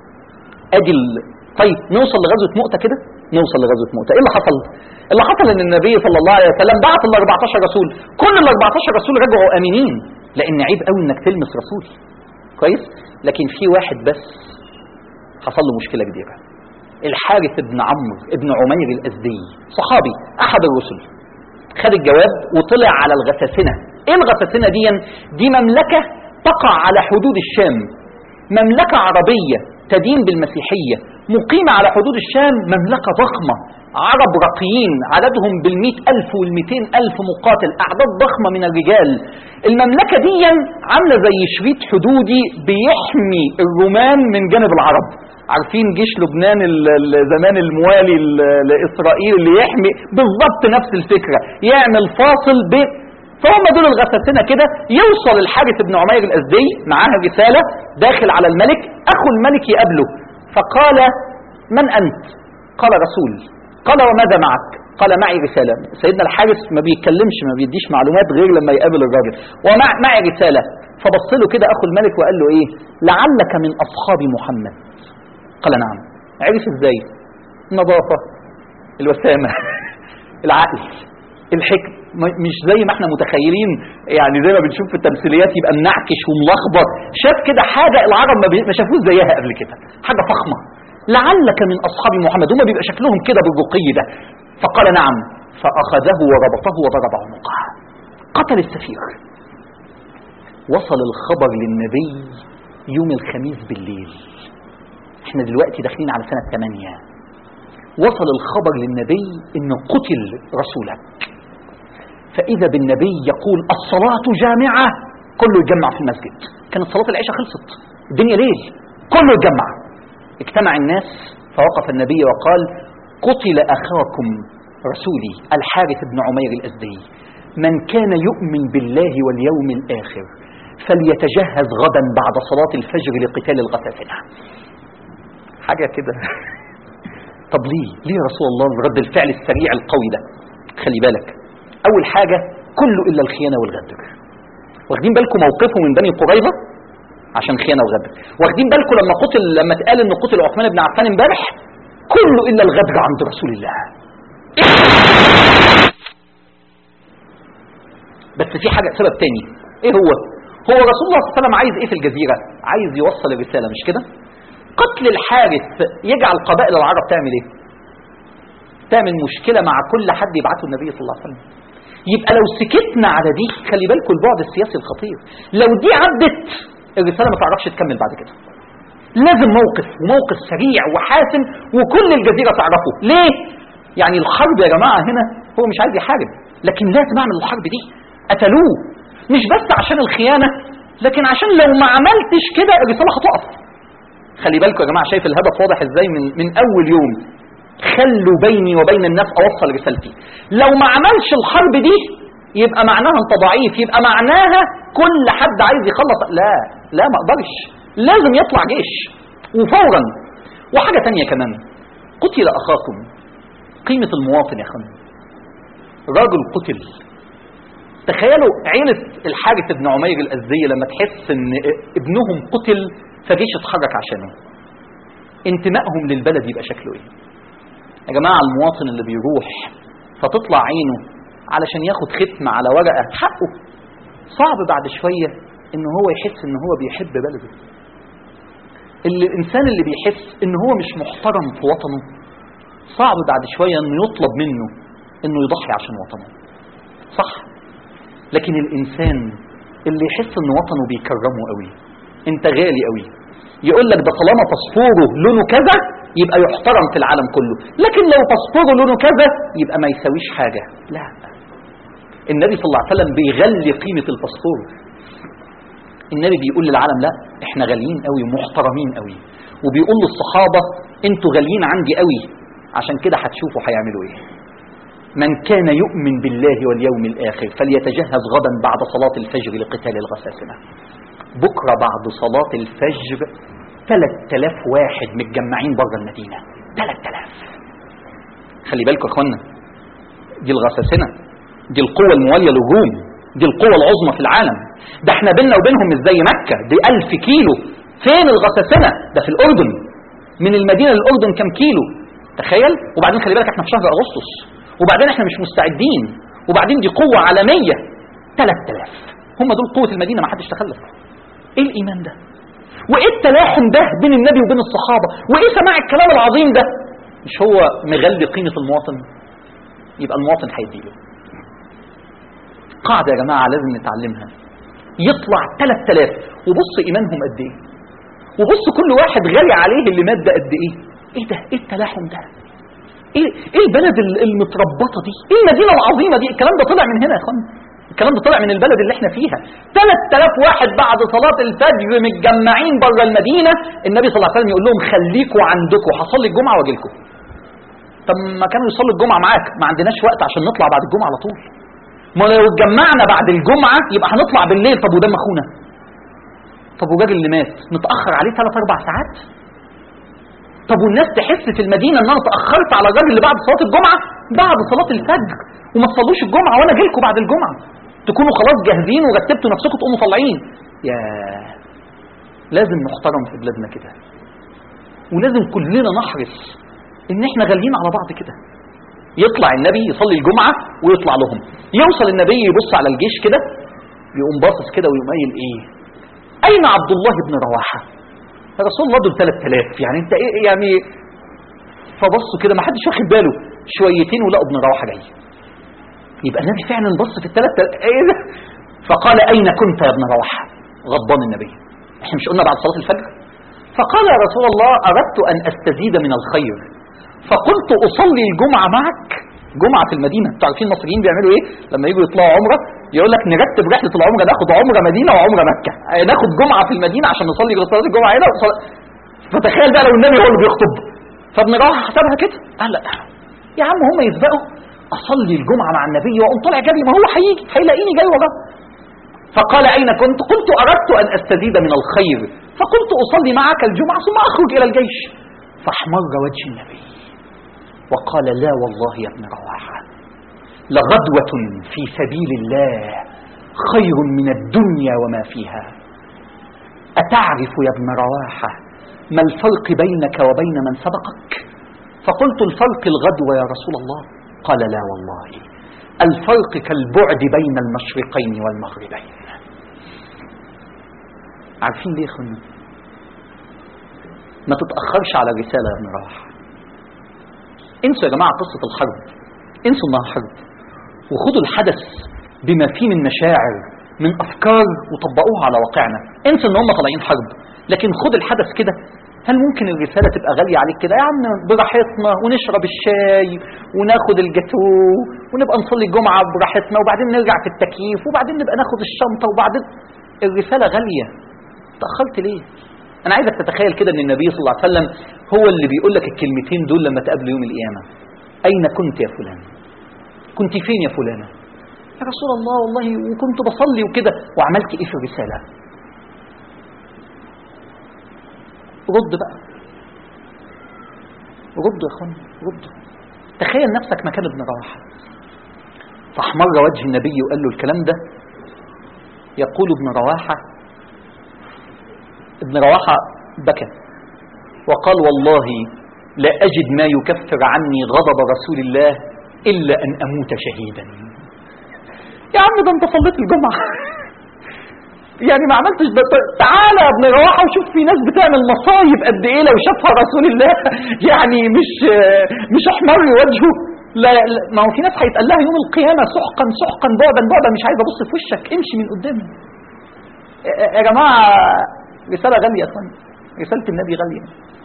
أدي ال... طيب نوصل لغزوة مؤتة كده نوصل لغزوة مؤتة ايه اللي حصل اللي حصل ان النبي صلى الله عليه وسلم بعت ال 14 رسول كل ال 14 رسول رجعوا امنين لان عيب قوي انك تلمس رسول كويس لكن في واحد بس حصل له مشكله كبيره الحارث بن عمرو ابن عمير الازدي صحابي احد الرسل خد الجواب وطلع على الغساسنه ايه الغساسنه دي دي مملكه تقع على حدود الشام مملكه عربيه تدين بالمسيحيه مقيمه على حدود الشام مملكه ضخمه عرب رقيين عددهم بالمئة ألف والمئتين ألف مقاتل أعداد ضخمة من الرجال المملكة دي عاملة زي شريط حدودي بيحمي الرومان من جانب العرب عارفين جيش لبنان زمان الموالي لإسرائيل اللي يحمي بالضبط نفس الفكرة يعمل فاصل بين فهم دول الغساسنة كده يوصل الحارث بن عمير الأزدي معاه رسالة داخل على الملك أخو الملك يقابله فقال من أنت قال رسول قال وماذا معك قال معي رسالة سيدنا الحارس ما بيتكلمش ما بيديش معلومات غير لما يقابل الراجل ومعي رسالة فبص له كده أخو الملك وقال له إيه لعلك من أصحاب محمد قال نعم عرف إزاي النظافة الوسامة العقل الحكم مش زي ما احنا متخيلين يعني زي ما بنشوف في التمثيليات يبقى منعكش وملخبط شاف كده حاجة العرب ما شافوش زيها قبل كده حاجة فخمة لعلك من أصحاب محمد هم بيبقى شكلهم كده بالرقي ده فقال نعم فأخذه وربطه وضرب عنقه قتل السفير وصل الخبر للنبي يوم الخميس بالليل احنا دلوقتي داخلين على سنة 8 وصل الخبر للنبي ان قتل رسولك فإذا بالنبي يقول الصلاة جامعة كله يتجمع في المسجد كانت صلاة العشاء خلصت الدنيا ليل كله يتجمع اجتمع الناس فوقف النبي وقال قتل أخاكم رسولي الحارث بن عمير الأزدي من كان يؤمن بالله واليوم الآخر فليتجهز غدا بعد صلاة الفجر لقتال الغساسنة حاجة كده طب ليه ليه يا رسول الله رد الفعل السريع القوي ده خلي بالك أول حاجة كله إلا الخيانة والغدر واخدين بالكم موقفه من بني قريظة عشان خيانة وغدر واخدين بالكم لما قتل لما اتقال انه قتل عثمان بن عفان امبارح كله الا الغدر عند رسول الله بس في حاجة سبب تاني ايه هو هو رسول الله صلى الله عليه وسلم عايز ايه في الجزيرة عايز يوصل الرسالة مش كده قتل الحارث يجعل قبائل العرب تعمل ايه تعمل مشكلة مع كل حد يبعته النبي صلى الله عليه وسلم يبقى لو سكتنا على دي خلي بالكم البعد السياسي الخطير لو دي عدت الرسالة ما تعرفش تكمل بعد كده لازم موقف وموقف سريع وحاسم وكل الجزيرة تعرفه ليه يعني الحرب يا جماعة هنا هو مش عايز يحارب لكن لازم اعمل الحرب دي قتلوه مش بس عشان الخيانة لكن عشان لو ما عملتش كده الرساله هتقف خلي بالكم يا جماعه شايف الهدف واضح ازاي من من اول يوم خلوا بيني وبين الناس اوصل رسالتي لو ما عملش الحرب دي يبقى معناها انت ضعيف يبقى معناها كل حد عايز يخلص لا لا ما اقدرش لازم يطلع جيش وفورا وحاجه تانية كمان قتل اخاكم قيمه المواطن يا اخوان راجل قتل تخيلوا عيلة الحارث بن عمير الأزدية لما تحس ان ابنهم قتل فجيش اتحرك عشانه انتمائهم للبلد يبقى شكله ايه يا جماعة المواطن اللي بيروح فتطلع عينه علشان ياخد ختم على ورقة حقه صعب بعد شوية ان هو يحس ان هو بيحب بلده اللي الانسان اللي بيحس ان هو مش محترم في وطنه صعب بعد شوية انه يطلب منه انه يضحي عشان وطنه صح لكن الانسان اللي يحس ان وطنه بيكرمه قوي انت غالي قوي يقول لك ده طالما باسبوره لونه كذا يبقى يحترم في العالم كله لكن لو باسبوره لونه كذا يبقى ما يساويش حاجه لا النبي صلى الله عليه وسلم بيغلي قيمه الباسبور النبي بيقول للعالم لا احنا غاليين قوي ومحترمين قوي وبيقول للصحابه انتوا غاليين عندي قوي عشان كده هتشوفوا هيعملوا ايه من كان يؤمن بالله واليوم الآخر فليتجهز غدا بعد صلاة الفجر لقتال الغساسنة بكرة بعد صلاة الفجر 3000 واحد متجمعين بره المدينة 3000 خلي بالكم يا اخوانا دي الغساسنة دي القوة الموالية للروم دي القوة العظمى في العالم ده احنا بيننا وبينهم مش زي مكة دي 1000 كيلو فين الغساسنة ده في الأردن من المدينة للأردن كم كيلو تخيل وبعدين خلي بالك احنا في شهر أغسطس وبعدين احنا مش مستعدين وبعدين دي قوة عالمية 3000 هم دول قوة المدينة ما حدش تخلف ايه الإيمان ده وايه التلاحم ده بين النبي وبين الصحابة وايه سماع الكلام العظيم ده مش هو مغلي قيمة المواطن يبقى المواطن هيديله قاعدة يا جماعة لازم نتعلمها يطلع 3000 وبص إيمانهم قد إيه وبص كل واحد غالي عليه اللي مات ده قد إيه إيه ده إيه التلاحم ده ايه ايه البلد المتربطه دي؟ ايه المدينه العظيمه دي؟ الكلام ده طلع من هنا يا اخوان. الكلام ده طلع من البلد اللي احنا فيها. 3000 واحد بعد صلاه الفجر متجمعين بره المدينه، النبي صلى الله عليه وسلم يقول لهم خليكوا عندكم هصلي الجمعه واجي لكم. طب ما كانوا يصلوا الجمعه معاك، ما عندناش وقت عشان نطلع بعد الجمعه على طول. ما لو اتجمعنا بعد الجمعه يبقى هنطلع بالليل طب ودم اخونا. طب والراجل اللي مات نتاخر عليه ثلاث اربع ساعات؟ طب والناس تحس في المدينه ان انا اتاخرت على الراجل اللي بعد صلاه الجمعه بعد صلاه الفجر وما تصلوش الجمعه وانا اجي لكم بعد الجمعه تكونوا خلاص جاهزين ورتبتوا نفسكم تقوموا طالعين يا لازم نحترم في بلادنا كده ولازم كلنا نحرص ان احنا غاليين على بعض كده يطلع النبي يصلي الجمعه ويطلع لهم يوصل النبي يبص على الجيش كده يقوم باصص كده ويقوم قايل ايه اين عبد الله بن رواحه رسول الله دول 3000 يعني انت ايه يعني فبصوا كده ما حدش واخد باله شويتين ولقوا ابن رواحه جاي يبقى النبي فعلا بص في الثلاث ايه ده فقال اين كنت يا ابن رواحه غضبان النبي احنا مش قلنا بعد صلاه الفجر فقال يا رسول الله اردت ان استزيد من الخير فقلت اصلي الجمعه معك جمعه في المدينه انتوا عارفين المصريين بيعملوا ايه لما يجوا يطلعوا عمره يقول لك نرتب رحله العمره ناخد عمره مدينه وعمره مكه ناخد جمعه في المدينه عشان نصلي صلاه الجمعه هنا وصل... فتخيل بقى لو النبي هو اللي بيخطب فابن رواحه حسبها كده قال لا يا عم هم يسبقوا اصلي الجمعه مع النبي واقوم طالع جري ما هو هيجي هيلاقيني جاي وراه فقال اين كنت قلت اردت ان استزيد من الخير فقلت اصلي معك الجمعه ثم اخرج الى الجيش فاحمر وجه النبي وقال لا والله يا ابن رواحه لغدوة في سبيل الله خير من الدنيا وما فيها أتعرف يا ابن رواحة ما الفرق بينك وبين من سبقك فقلت الفرق الغدوة يا رسول الله قال لا والله الفرق كالبعد بين المشرقين والمغربين عارفين ليه خلنا ما تتأخرش على الرسالة يا ابن رواحة انسوا يا جماعة قصة الحرب انسوا انها حرب وخدوا الحدث بما فيه من مشاعر من افكار وطبقوها على واقعنا انسوا ان هم طالعين حرب لكن خد الحدث كده هل ممكن الرسالة تبقى غالية عليك كده يا عم براحتنا ونشرب الشاي وناخد الجاتو ونبقى نصلي الجمعة براحتنا وبعدين نرجع في التكييف وبعدين نبقى ناخد الشنطة وبعدين الرسالة غالية تأخرت ليه أنا عايزك تتخيل كده أن النبي صلى الله عليه وسلم هو اللي بيقول لك الكلمتين دول لما تقابله يوم القيامة أين كنت يا فلان كنت فين يا فلانة يا رسول الله والله وكنت بصلي وكده وعملت ايه في الرسالة رد بقى رد يا اخوان رد تخيل نفسك مكان ابن رواحة فاحمر وجه النبي وقال له الكلام ده يقول ابن رواحة ابن رواحة بكى وقال والله لا أجد ما يكفر عني غضب رسول الله إلا أن أموت شهيدا يا عم ده أنت صليت الجمعة يعني ما عملتش ده تعالى يا ابن رواحة وشوف في ناس بتعمل مصايب قد ايه لو شافها رسول الله يعني مش مش احمر وجهه لا, لا ما هو في ناس هيتقال لها يوم القيامة سحقا سحقا بعدا بعدا مش عايز ابص في وشك امشي من قدامي يا جماعة رسالة غالية يا اخوان رسالة النبي غالية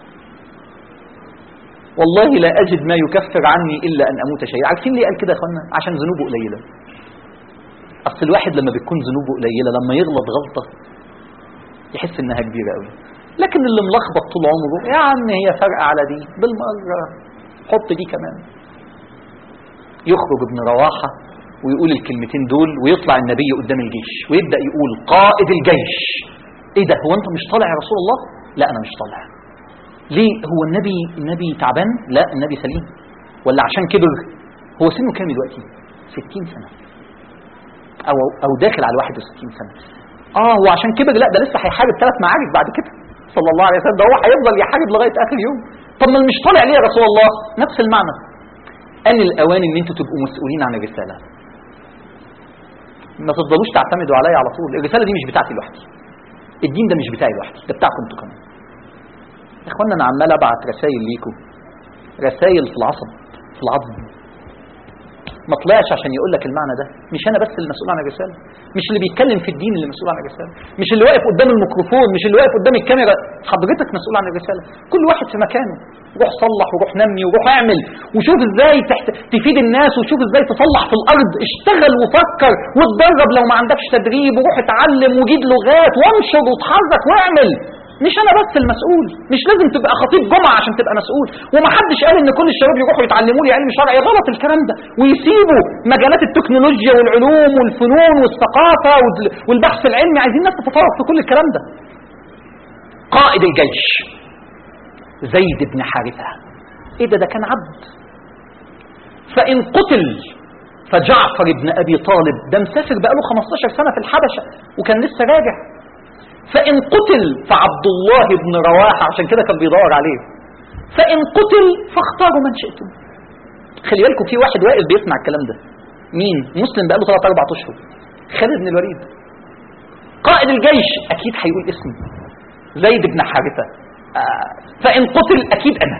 والله لا أجد ما يكفر عني إلا أن أموت شيئا عارفين ليه قال كده يا أخوانا عشان ذنوبه قليلة أصل الواحد لما بتكون ذنوبه قليلة لما يغلط غلطة يحس إنها كبيرة قوي لكن اللي ملخبط طول عمره يا عم هي فرقة على دي بالمرة حط دي كمان يخرج ابن رواحة ويقول الكلمتين دول ويطلع النبي قدام الجيش ويبدأ يقول قائد الجيش ايه ده هو انت مش طالع يا رسول الله لا انا مش طالع ليه هو النبي النبي تعبان لا النبي سليم ولا عشان كبر هو سنه كام دلوقتي 60 سنة او او داخل على 61 سنة اه هو عشان كبر لا ده لسه هيحارب ثلاث معارك بعد كده صلى الله عليه وسلم ده هو هيفضل يحارب لغايه اخر يوم طب ما مش طالع ليه يا رسول الله نفس المعنى ان الاوان ان انتوا تبقوا مسؤولين عن الرساله ما تفضلوش تعتمدوا عليا على طول الرساله دي مش بتاعتي لوحدي الدين ده مش بتاعي لوحدي ده بتاعكم انتوا كمان يا اخوانا انا عمال ابعت رسائل ليكم رسائل في العصب في العظم ما طلعش عشان يقول لك المعنى ده مش انا بس المسؤول عن الرساله مش اللي بيتكلم في الدين اللي مسؤول عن الرساله مش اللي واقف قدام الميكروفون مش اللي واقف قدام الكاميرا حضرتك مسؤول عن الرساله كل واحد في مكانه روح صلح وروح نمي وروح اعمل وشوف ازاي تحت تفيد الناس وشوف ازاي تصلح في الارض اشتغل وفكر واتدرب لو ما عندكش تدريب وروح اتعلم وجيد لغات وانشر وتحرك واعمل مش انا بس المسؤول مش لازم تبقى خطيب جمعه عشان تبقى مسؤول ومحدش قال ان كل الشباب يروحوا يتعلموا لي علم شرعي غلط الكلام ده ويسيبوا مجالات التكنولوجيا والعلوم والفنون والثقافه والبحث العلمي عايزين ناس تتفوق في كل الكلام ده قائد الجيش زيد بن حارثه ايه ده ده كان عبد فان قتل فجعفر بن ابي طالب ده مسافر بقاله 15 سنه في الحبشه وكان لسه راجع فإن قتل فعبد الله بن رواحة عشان كده كان بيدور عليه فإن قتل فاختاروا من شئتم خلي بالكم في واحد واقف بيسمع الكلام ده مين مسلم بقاله 3 4 اشهر خالد بن الوليد قائد الجيش اكيد هيقول اسمي زيد بن حارثه آه فان قتل اكيد انا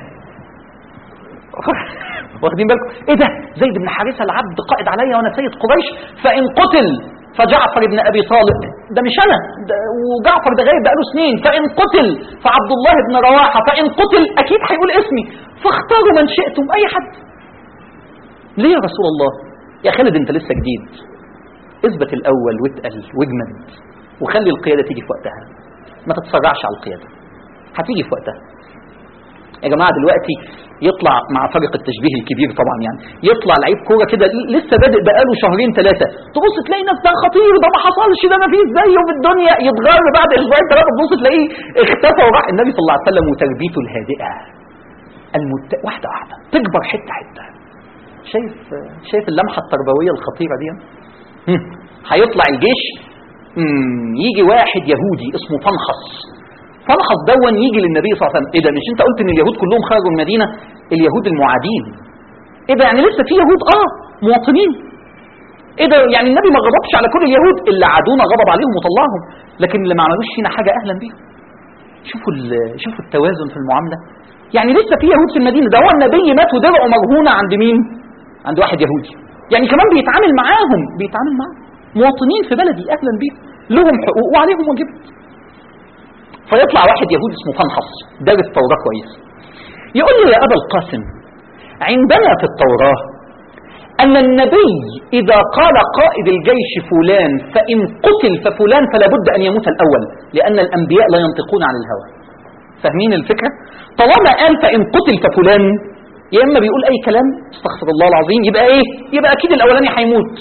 واخدين بالكم ايه ده زيد بن حارثه العبد قائد عليا وانا سيد قريش فان قتل فجعفر بن ابي طالب ده مش انا ده وجعفر ده غايب بقاله سنين فان قتل فعبد الله بن رواحه فان قتل اكيد هيقول اسمي فاختاروا من شئتم اي حد ليه يا رسول الله يا خالد انت لسه جديد اثبت الاول واتقل واجمد وخلي القياده تيجي في وقتها ما تتسرعش على القياده هتيجي في وقتها يا جماعه دلوقتي يطلع مع فرق التشبيه الكبير طبعا يعني يطلع لعيب كوره كده لسه بادئ بقاله شهرين ثلاثه تبص تلاقي ناس ده خطير ده ما حصلش ده ما فيش زيه في الدنيا يتغير بعد اسبوعين ثلاثه تبص تلاقيه اختفى وراح النبي صلى الله عليه وسلم وتربيته الهادئه المت... واحده واحده تكبر حته حته شايف شايف اللمحه التربويه الخطيره دي هيطلع الجيش يجي واحد يهودي اسمه فنحص فنحص دون يجي للنبي صلى الله عليه وسلم ايه ده مش انت قلت ان اليهود كلهم خرجوا المدينه اليهود المعادين ايه ده يعني لسه في يهود اه مواطنين ايه ده يعني النبي ما غضبش على كل اليهود اللي عادونا غضب عليهم وطلعهم لكن اللي ما عملوش فينا حاجه اهلا بيهم شوفوا شوفوا التوازن في المعامله يعني لسه في يهود في المدينه ده هو النبي مات ودرعه مرهونه عند مين عند واحد يهودي يعني كمان بيتعامل معاهم بيتعامل معاهم مواطنين في بلدي اهلا بيهم لهم حقوق وعليهم واجبات فيطلع واحد يهودي اسمه فنحص دارس التوراه كويس يقول له يا ابا القاسم عندنا في التوراه أن النبي إذا قال قائد الجيش فلان فإن قتل ففلان فلا بد أن يموت الأول لأن الأنبياء لا ينطقون عن الهوى فاهمين الفكرة؟ طالما قال فإن قتل ففلان يا إما بيقول أي كلام استغفر الله العظيم يبقى إيه؟ يبقى أكيد الأولاني هيموت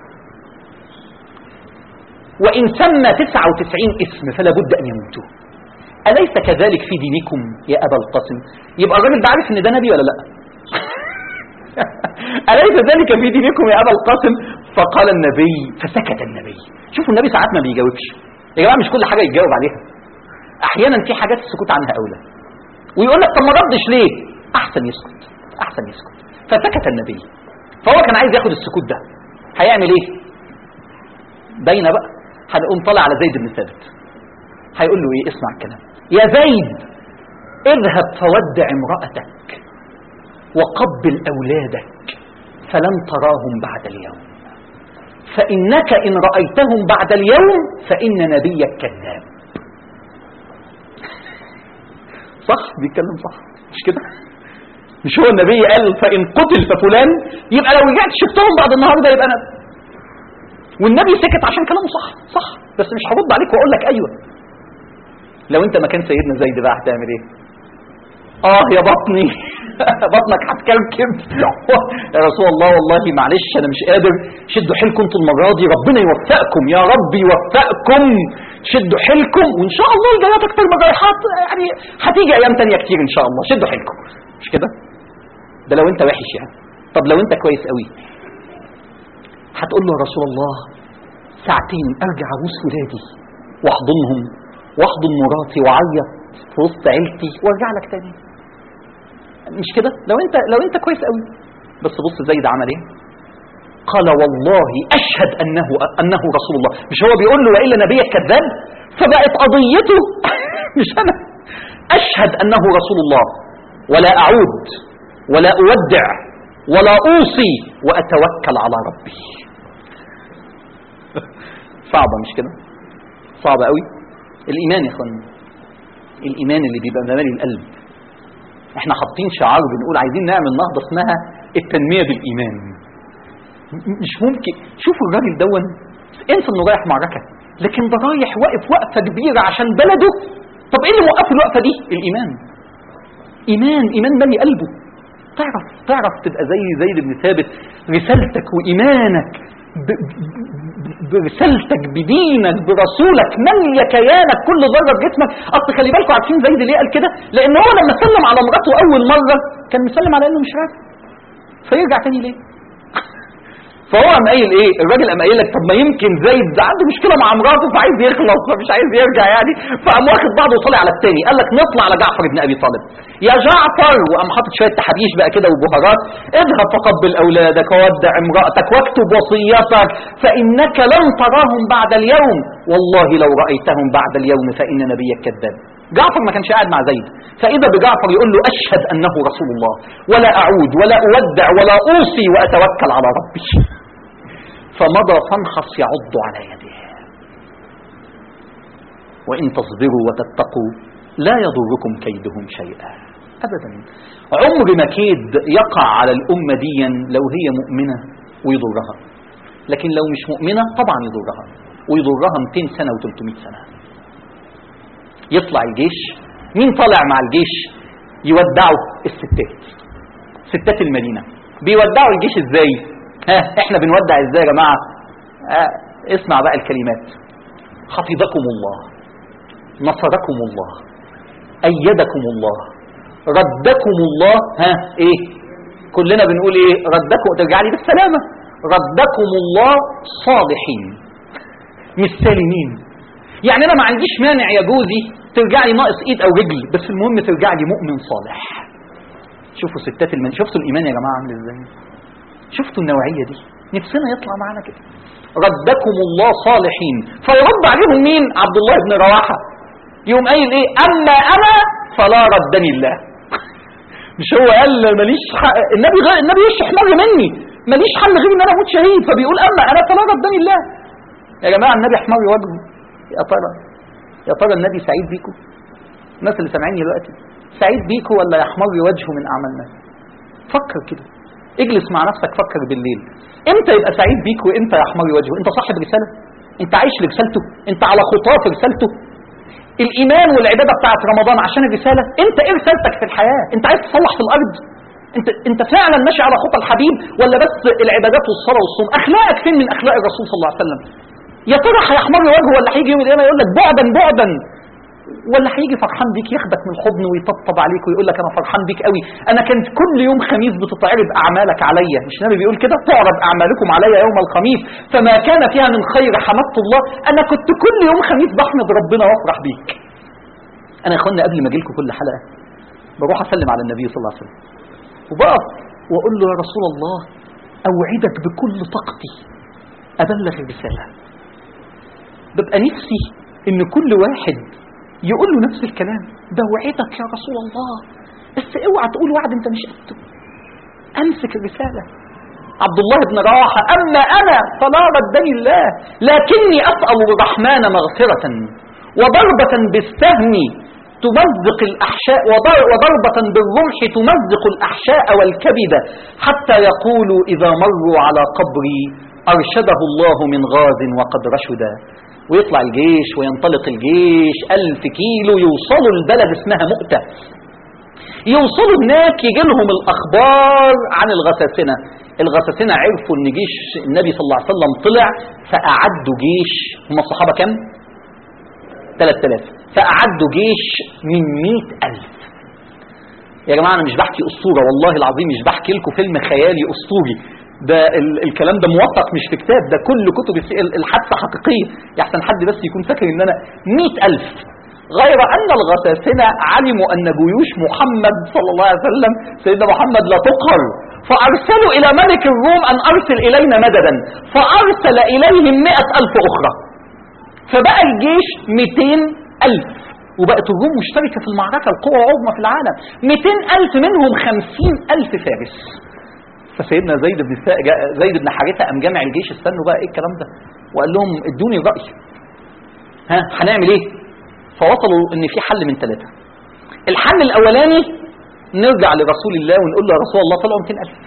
وإن سمى 99 اسم فلا بد أن يموتوا أليس كذلك في دينكم يا أبا القاسم يبقى الراجل ده عارف إن ده نبي ولا لأ أليس ذلك في دينكم يا أبا القاسم فقال النبي فسكت النبي شوفوا النبي ساعات ما بيجاوبش يا جماعة مش كل حاجة يتجاوب عليها أحيانا في حاجات السكوت عنها أولى ويقول لك طب ما ردش ليه أحسن يسكت أحسن يسكت فسكت النبي فهو كان عايز ياخد السكوت ده هيعمل ايه باينه بقى هنقوم طالع على زيد بن ثابت هيقول له ايه اسمع الكلام يا زيد اذهب فودع امرأتك وقبل أولادك فلن تراهم بعد اليوم فإنك إن رأيتهم بعد اليوم فإن نبيك كذاب صح بيتكلم صح مش كده مش هو النبي قال فإن قتل ففلان يبقى لو رجعت شفتهم بعد النهارده يبقى أنا والنبي سكت عشان كلامه صح صح بس مش هرد عليك واقول لك ايوه لو انت مكان سيدنا زيد بقى هتعمل ايه اه يا بطني بطنك هتكركب يا رسول الله والله معلش انا مش قادر شدوا حيلكم انتوا المره دي ربنا يوفقكم يا رب يوفقكم شدوا حيلكم وان شاء الله الجايات اكتر من رايحات يعني هتيجي ايام تانية كتير ان شاء الله شدوا حيلكم مش كده ده لو انت وحش يعني طب لو انت كويس قوي هتقول له يا رسول الله ساعتين ارجع ابوس ولادي واحضنهم واحضن مراتي واعيط في وسط عيلتي وارجع لك تاني مش كده لو انت لو انت كويس قوي بس بص زيد عمل ايه قال والله اشهد انه انه رسول الله مش هو بيقول له والا نبيك كذاب فبقت قضيته مش انا اشهد انه رسول الله ولا اعود ولا اودع ولا اوصي واتوكل على ربي صعبه مش كده صعبه قوي الايمان يا اخوانا الايمان اللي بيبقى مالي القلب احنا حاطين شعار بنقول عايزين نعمل نهضه اسمها التنميه بالايمان م- مش ممكن شوفوا الراجل دون انسى انه رايح معركه لكن ده رايح واقف وقفه كبيره عشان بلده طب ايه اللي موقفه الوقفه دي الايمان ايمان ايمان مالي قلبه تعرف تعرف تبقى زي زيد بن ثابت رسالتك وايمانك ب- ب- برسالتك بدينك برسولك ماليه كيانك كل ذره في جسمك اصل خلي بالكم عارفين زيد ليه قال كده لان هو لما سلم على مراته اول مره كان مسلم على انه مش راجل فيرجع تاني ليه فهو قام قايل ايه الراجل قام قايل لك طب ما يمكن زيد ده عنده مشكله مع مراته فعايز يخلص فمش عايز يرجع يعني فقام واخد بعضه وطالع على التاني قال لك نطلع على جعفر بن ابي طالب يا جعفر وقام حاطط شويه تحابيش بقى كده وبهارات اذهب فقبل اولادك وودع امراتك واكتب وصيتك فانك لن تراهم بعد اليوم والله لو رايتهم بعد اليوم فان نبيك كذاب جعفر ما كانش قاعد مع زيد فاذا بجعفر يقول له اشهد انه رسول الله ولا اعود ولا اودع ولا اوصي واتوكل على ربي فمضى فانخص يعض على يده وإن تصبروا وتتقوا لا يضركم كيدهم شيئا أبدا عمر ما كيد يقع على الأمة دي لو هي مؤمنة ويضرها لكن لو مش مؤمنة طبعا يضرها ويضرها 200 سنة و300 سنة يطلع الجيش مين طالع مع الجيش يودعوا الستات ستات المدينة بيودعوا الجيش ازاي ها احنا بنودع ازاي يا جماعة آه اسمع بقى الكلمات حفظكم الله نصركم الله أيدكم الله ردكم الله ها ايه كلنا بنقول ايه ردكم ترجع لي بالسلامة ردكم الله صالحين مش سالمين يعني انا ما عنديش مانع يا جوزي ترجع لي ناقص ايد او رجل بس المهم ترجع لي مؤمن صالح شوفوا ستات المن شفتوا الايمان يا جماعه عامل ازاي شفتوا النوعيه دي نفسنا يطلع معانا كده ردكم الله صالحين فيرد عليهم مين عبد الله بن رواحه يقوم قايل ايه اما انا فلا ردني الله مش هو قال ماليش حق النبي غير النبي وش احمر مني ماليش حل غير ان انا اموت شهيد فبيقول اما انا فلا ردني الله يا جماعه النبي احمر وجهه يا ترى يا ترى النبي سعيد بيكم الناس اللي سامعيني دلوقتي سعيد بيكم ولا يحمر وجهه من اعمالنا فكر كده اجلس مع نفسك فكر بالليل امتى يبقى سعيد بيك وامتى يحمر وجهه انت صاحب رساله انت عايش لرسالته انت على خطاه في رسالته الايمان والعباده بتاعت رمضان عشان الرساله انت ايه رسالتك في الحياه انت عايز تصلح في الارض انت انت فعلا ماشي على خطى الحبيب ولا بس العبادات والصلاه والصوم اخلاقك فين من اخلاق الرسول صلى الله عليه وسلم يا ترى هيحمر وجهه ولا هيجي يوم القيامه يقول لك بعدا بعدا ولا هيجي فرحان بيك ياخدك من الحضن ويطبطب عليك ويقول لك انا فرحان بيك قوي انا كانت كل يوم خميس بتتعرض اعمالك عليا مش النبي بيقول كده تعرض اعمالكم عليا يوم الخميس فما كان فيها من خير حمدت الله انا كنت كل يوم خميس بحمد ربنا وافرح بيك انا يا اخوانا قبل ما اجي لكم كل حلقه بروح اسلم على النبي صلى الله عليه وسلم وبقف واقول له يا رسول الله اوعدك بكل طاقتي ابلغ الرساله ببقى نفسي ان كل واحد يقول له نفس الكلام ده وعدك يا رسول الله بس اوعى تقول وعد انت مش قده امسك الرساله عبد الله بن رواحه اما انا فلا ردني الله لكني اسال الرحمن مغفره وضربه بالسهم تمزق الأحشاء وضربة بالرمح تمزق الأحشاء والكبد حتى يقولوا إذا مروا على قبري أرشده الله من غاز وقد رشدا ويطلع الجيش وينطلق الجيش ألف كيلو يوصلوا البلد اسمها مؤتة يوصلوا هناك يجي لهم الأخبار عن الغساسنة الغساسنة عرفوا ان جيش النبي صلى الله عليه وسلم طلع فأعدوا جيش هم الصحابة كم 3000 فأعدوا جيش من مئة ألف يا جماعة أنا مش بحكي أسطورة والله العظيم مش بحكي لكم فيلم خيالي أسطوري ده ال الكلام ده موثق مش في كتاب ده كل كتب الحادثة حقيقية يحسن حد بس يكون فاكر إن أنا مئة ألف غير أن الغساسنة علموا أن جيوش محمد صلى الله عليه وسلم سيدنا محمد لا تقهر فأرسلوا إلى ملك الروم أن أرسل إلينا مددا فأرسل إليهم مئة ألف أخرى فبقى الجيش 200 ألف وبقت الروم مشتركة في المعركة القوى العظمى في العالم 200 ألف منهم 50 ألف فارس فسيدنا زيد بن زيد بن حارثة قام جامع الجيش استنوا بقى ايه الكلام ده وقال لهم ادوني رأي ها هنعمل ايه فوصلوا ان في حل من ثلاثة الحل الاولاني نرجع لرسول الله ونقول له يا رسول الله طلعوا 200 ألف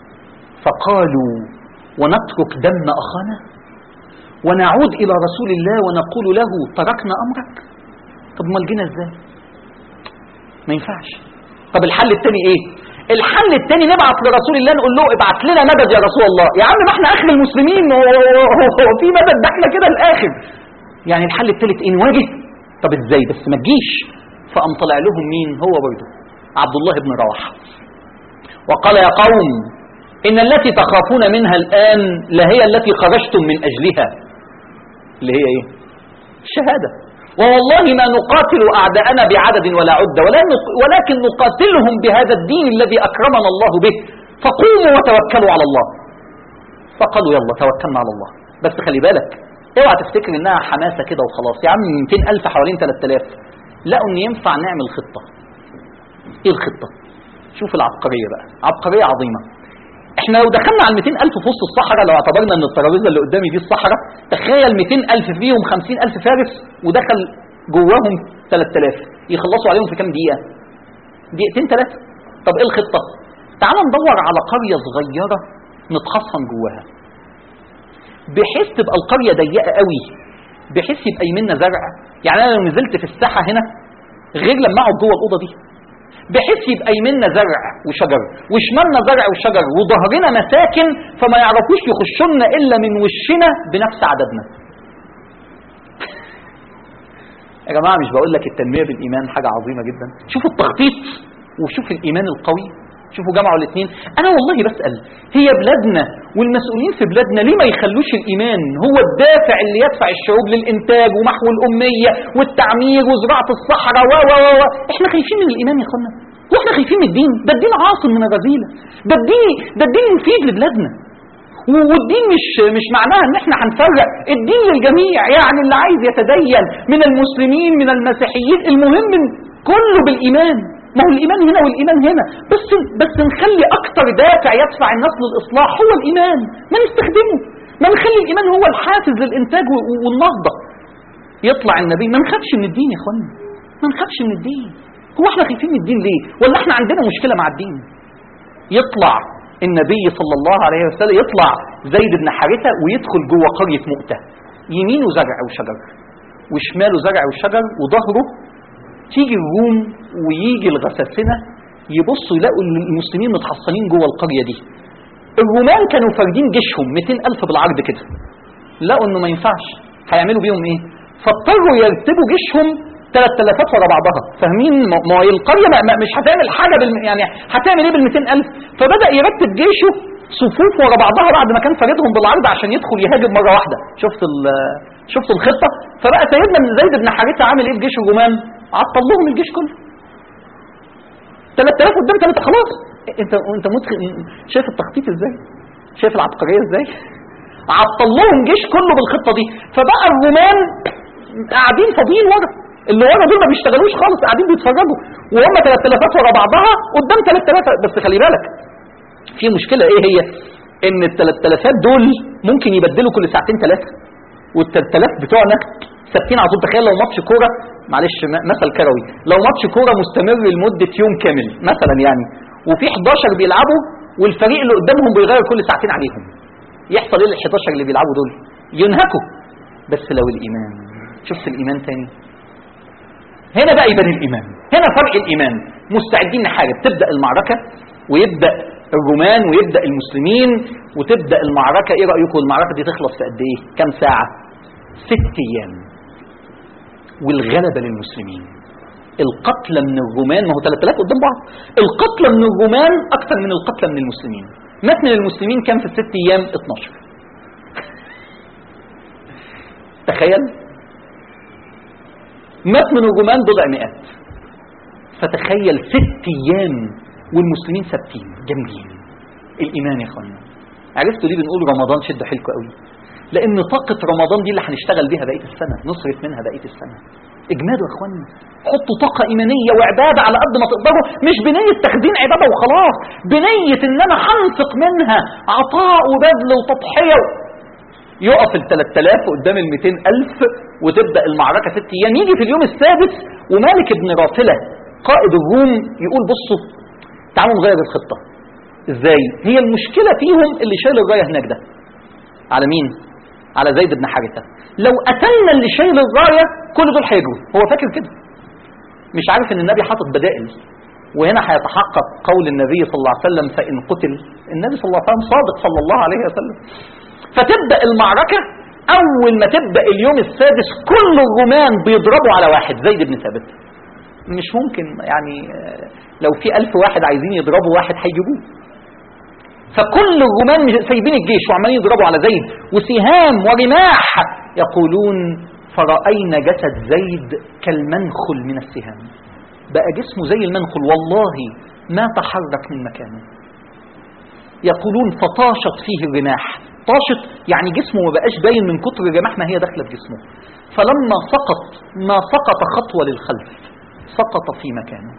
فقالوا ونترك دم أخانا ونعود إلى رسول الله ونقول له تركنا أمرك طب ما جينا ازاي ما ينفعش طب الحل الثاني ايه الحل الثاني نبعت لرسول الله نقول له ابعت لنا مدد يا رسول الله يا عم ما احنا اخر المسلمين هو في مدد ده احنا كده الاخر يعني الحل الثالث ايه نواجه طب ازاي بس ما تجيش فقام طلع لهم مين هو برضه عبد الله بن رواحه وقال يا قوم ان التي تخافون منها الان لهي التي خرجتم من اجلها اللي هي ايه الشهاده ووالله ما نقاتل أعداءنا بعدد ولا عدة ولكن نقاتلهم بهذا الدين الذي أكرمنا الله به فقوموا وتوكلوا على الله فقالوا يلا توكلنا على الله بس خلي بالك اوعى تفتكر انها حماسة كده وخلاص يا عم 200 ألف حوالين 3000 لقوا ان ينفع نعمل خطة ايه الخطة شوف العبقرية بقى عبقرية عظيمة احنا لو دخلنا على 200 ألف في وسط الصحراء لو اعتبرنا ان الترابيزه اللي قدامي دي الصحراء تخيل 200 ألف فيهم 50 ألف فارس ودخل جواهم 3000 يخلصوا عليهم في كام دقيقة دقيقتين ثلاثة طب ايه الخطة تعال ندور على قرية صغيرة نتخصن جواها بحيث تبقى القرية ضيقة قوي بحيث يبقى يمنا زرع يعني انا لو نزلت في الساحة هنا غير لما اقعد جوه الأوضة دي بحيث يبقى يمنا زرع وشجر وشمالنا زرع وشجر وظهرنا مساكن فما يعرفوش يخشونا الا من وشنا بنفس عددنا يا جماعه مش بقول لك التنميه بالايمان حاجه عظيمه جدا شوفوا التخطيط وشوف الايمان القوي شوفوا جمعوا الاثنين انا والله بسال هي بلادنا والمسؤولين في بلادنا ليه ما يخلوش الايمان هو الدافع اللي يدفع الشعوب للانتاج ومحو الاميه والتعمير وزراعه الصحراء و و و احنا خايفين من الايمان يا اخوانا واحنا خايفين من الدين ده الدين عاصم من الرذيله ده الدين ده الدين مفيد لبلادنا والدين مش مش معناها ان احنا هنفرق الدين للجميع يعني اللي عايز يتدين من المسلمين من المسيحيين المهم كله بالايمان ما هو الايمان هنا والايمان هنا بس بس نخلي اكتر دافع يدفع الناس للاصلاح هو الايمان ما نستخدمه ما نخلي الايمان هو الحافز للانتاج والنهضه يطلع النبي ما نخافش من الدين يا اخوانا ما نخافش من الدين هو احنا خايفين من الدين ليه ولا احنا عندنا مشكله مع الدين يطلع النبي صلى الله عليه وسلم يطلع زيد بن حارثة ويدخل جوه قرية مؤتة يمينه زرع وشجر وشماله زرع وشجر وظهره تيجي الروم ويجي الغساسنة يبصوا يلاقوا إن المسلمين متحصنين جوه القرية دي الرومان كانوا فاردين جيشهم 200 ألف بالعرض كده لقوا انه ما ينفعش هيعملوا بيهم ايه فاضطروا يرتبوا جيشهم ثلاث تلافات ورا بعضها فاهمين ما ما هي القريه ما- ما- مش هتعمل حاجه بال يعني هتعمل ايه بال 200000 فبدا يرتب جيشه صفوف ورا بعضها بعد ما كان فاردهم بالعرض عشان يدخل يهاجم مره واحده شفت ال- شفت الخطه فبقى سيدنا بن زيد بن حارثه عامل ايه في جيش الرومان عطل لهم الجيش كله 3000 قدام 3 خلاص انت انت مدخل شايف التخطيط ازاي شايف العبقريه ازاي عطل لهم جيش كله بالخطه دي فبقى الرومان قاعدين فاضيين ورا اللي ورا دول ما بيشتغلوش خالص قاعدين بيتفرجوا وهم 3000 ورا بعضها قدام 3000 بس خلي بالك في مشكله ايه هي ان ال 3000 دول ممكن يبدلوا كل ساعتين ثلاثه وال 3000 بتوعنا ثابتين على طول تخيل لو ماتش كوره معلش م- مثل كروي لو ماتش كوره مستمر لمده يوم كامل مثلا يعني وفي 11 بيلعبوا والفريق اللي قدامهم بيغير كل ساعتين عليهم يحصل ايه ال 11 اللي بيلعبوا دول ينهكوا بس لو الايمان شفت الايمان تاني هنا بقى يبان الايمان هنا فرق الايمان مستعدين نحارب تبدا المعركه ويبدا الرومان ويبدا المسلمين وتبدا المعركه ايه رايكم المعركه دي تخلص في قد ايه كام ساعه ست ايام والغلبه للمسلمين القتلى من الرومان ما هو 3000 قدام بعض القتلى من الرومان اكثر من القتلى من المسلمين مات من المسلمين كام في الست ايام 12 تخيل مات من الرومان بضع مئات فتخيل ست ايام والمسلمين ثابتين جامدين الايمان يا اخوانا عرفتوا ليه بنقول رمضان شدوا حيلكم قوي لان طاقه رمضان دي اللي هنشتغل بيها بقيه السنه نصرف منها بقيه السنه اجمادوا يا اخوانا حطوا طاقه ايمانيه وعباده على قد ما تقدروا مش بنيه تخزين عباده وخلاص بنيه ان انا هنفق منها عطاء وبذل وتضحيه يقف ال 3000 قدام ال 200000 وتبدا المعركه ست ايام يجي في اليوم السادس ومالك بن رافله قائد الروم يقول بصوا تعالوا نغير الخطه ازاي هي المشكله فيهم اللي شايل الرايه هناك ده على مين على زيد بن حارثه لو قتلنا اللي شايل الرايه كل دول هيجروا هو فاكر كده مش عارف ان النبي حاطط بدائل وهنا هيتحقق قول النبي صلى الله عليه وسلم فان قتل النبي صلى الله عليه وسلم صادق صلى الله عليه وسلم فتبدا المعركه اول ما تبدا اليوم السادس كل الرومان بيضربوا على واحد زيد بن ثابت مش ممكن يعني آه، لو في ألف واحد عايزين يضربوا واحد هيجيبوه فكل الرومان مش- سايبين الجيش وعمالين يضربوا على زيد وسهام ورماح يقولون فرأينا جسد زيد كالمنخل من السهام بقى جسمه زي المنخل والله ما تحرك من مكانه يقولون فطاشت فيه الرماح طاشت يعني جسمه ما بقاش باين من كتر الرماح ما هي داخله في جسمه فلما سقط ما سقط خطوه للخلف سقط في مكانه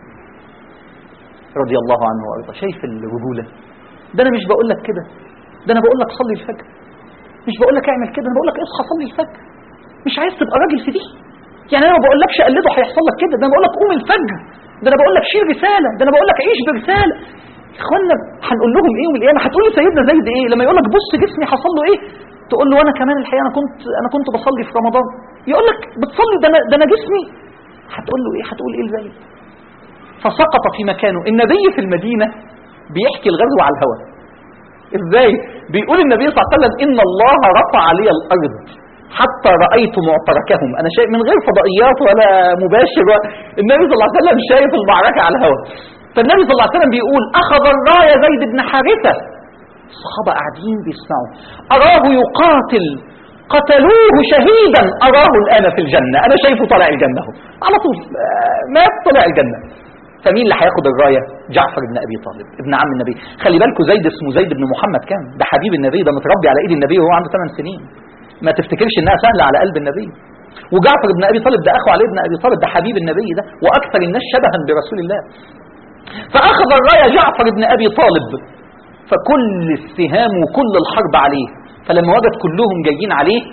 رضي الله عنه وارضاه شايف الرجوله ده انا مش بقول لك كده ده انا بقول لك صلي الفجر مش بقول لك اعمل كده انا بقول لك اصحى صلي الفجر مش عايز تبقى راجل في دي يعني انا ما بقولكش قلده هيحصل لك كده ده انا بقول لك قوم الفجر ده انا بقول لك شيل رساله ده انا بقول لك عيش برساله يا اخوانا هنقول لهم ايه والقيامه هتقول لي سيدنا زيد ايه لما يقول لك بص جسمي حصل له ايه تقول له وانا كمان الحقيقه انا كنت انا كنت بصلي في رمضان يقول لك بتصلي ده انا ده انا جسمي هتقول له ايه هتقول ايه لزيد فسقط في مكانه النبي في المدينه بيحكي الغزو على الهوى ازاي بيقول النبي صلى الله عليه وسلم ان الله رفع لي الارض حتى رايت معتركهم انا شايف من غير فضائيات ولا مباشر ولا النبي صلى الله عليه وسلم شايف المعركه على الهواء فالنبي صلى الله عليه وسلم بيقول اخذ الرايه زيد بن حارثه الصحابه قاعدين بيسمعوا اراه يقاتل قتلوه شهيدا اراه الان في الجنه انا شايفه طالع الجنه اهو على طول آه، مات طلع الجنه فمين اللي هياخد الرايه جعفر بن ابي طالب ابن عم النبي خلي بالكوا زيد اسمه زيد بن محمد كان ده حبيب النبي ده متربي على ايد النبي وهو عنده 8 سنين ما تفتكرش انها سهله على قلب النبي وجعفر بن ابي طالب ده اخو علي بن ابي طالب ده حبيب النبي ده واكثر الناس شبها برسول الله فاخذ الرايه جعفر بن ابي طالب فكل السهام وكل الحرب عليه فلما وجد كلهم جايين عليه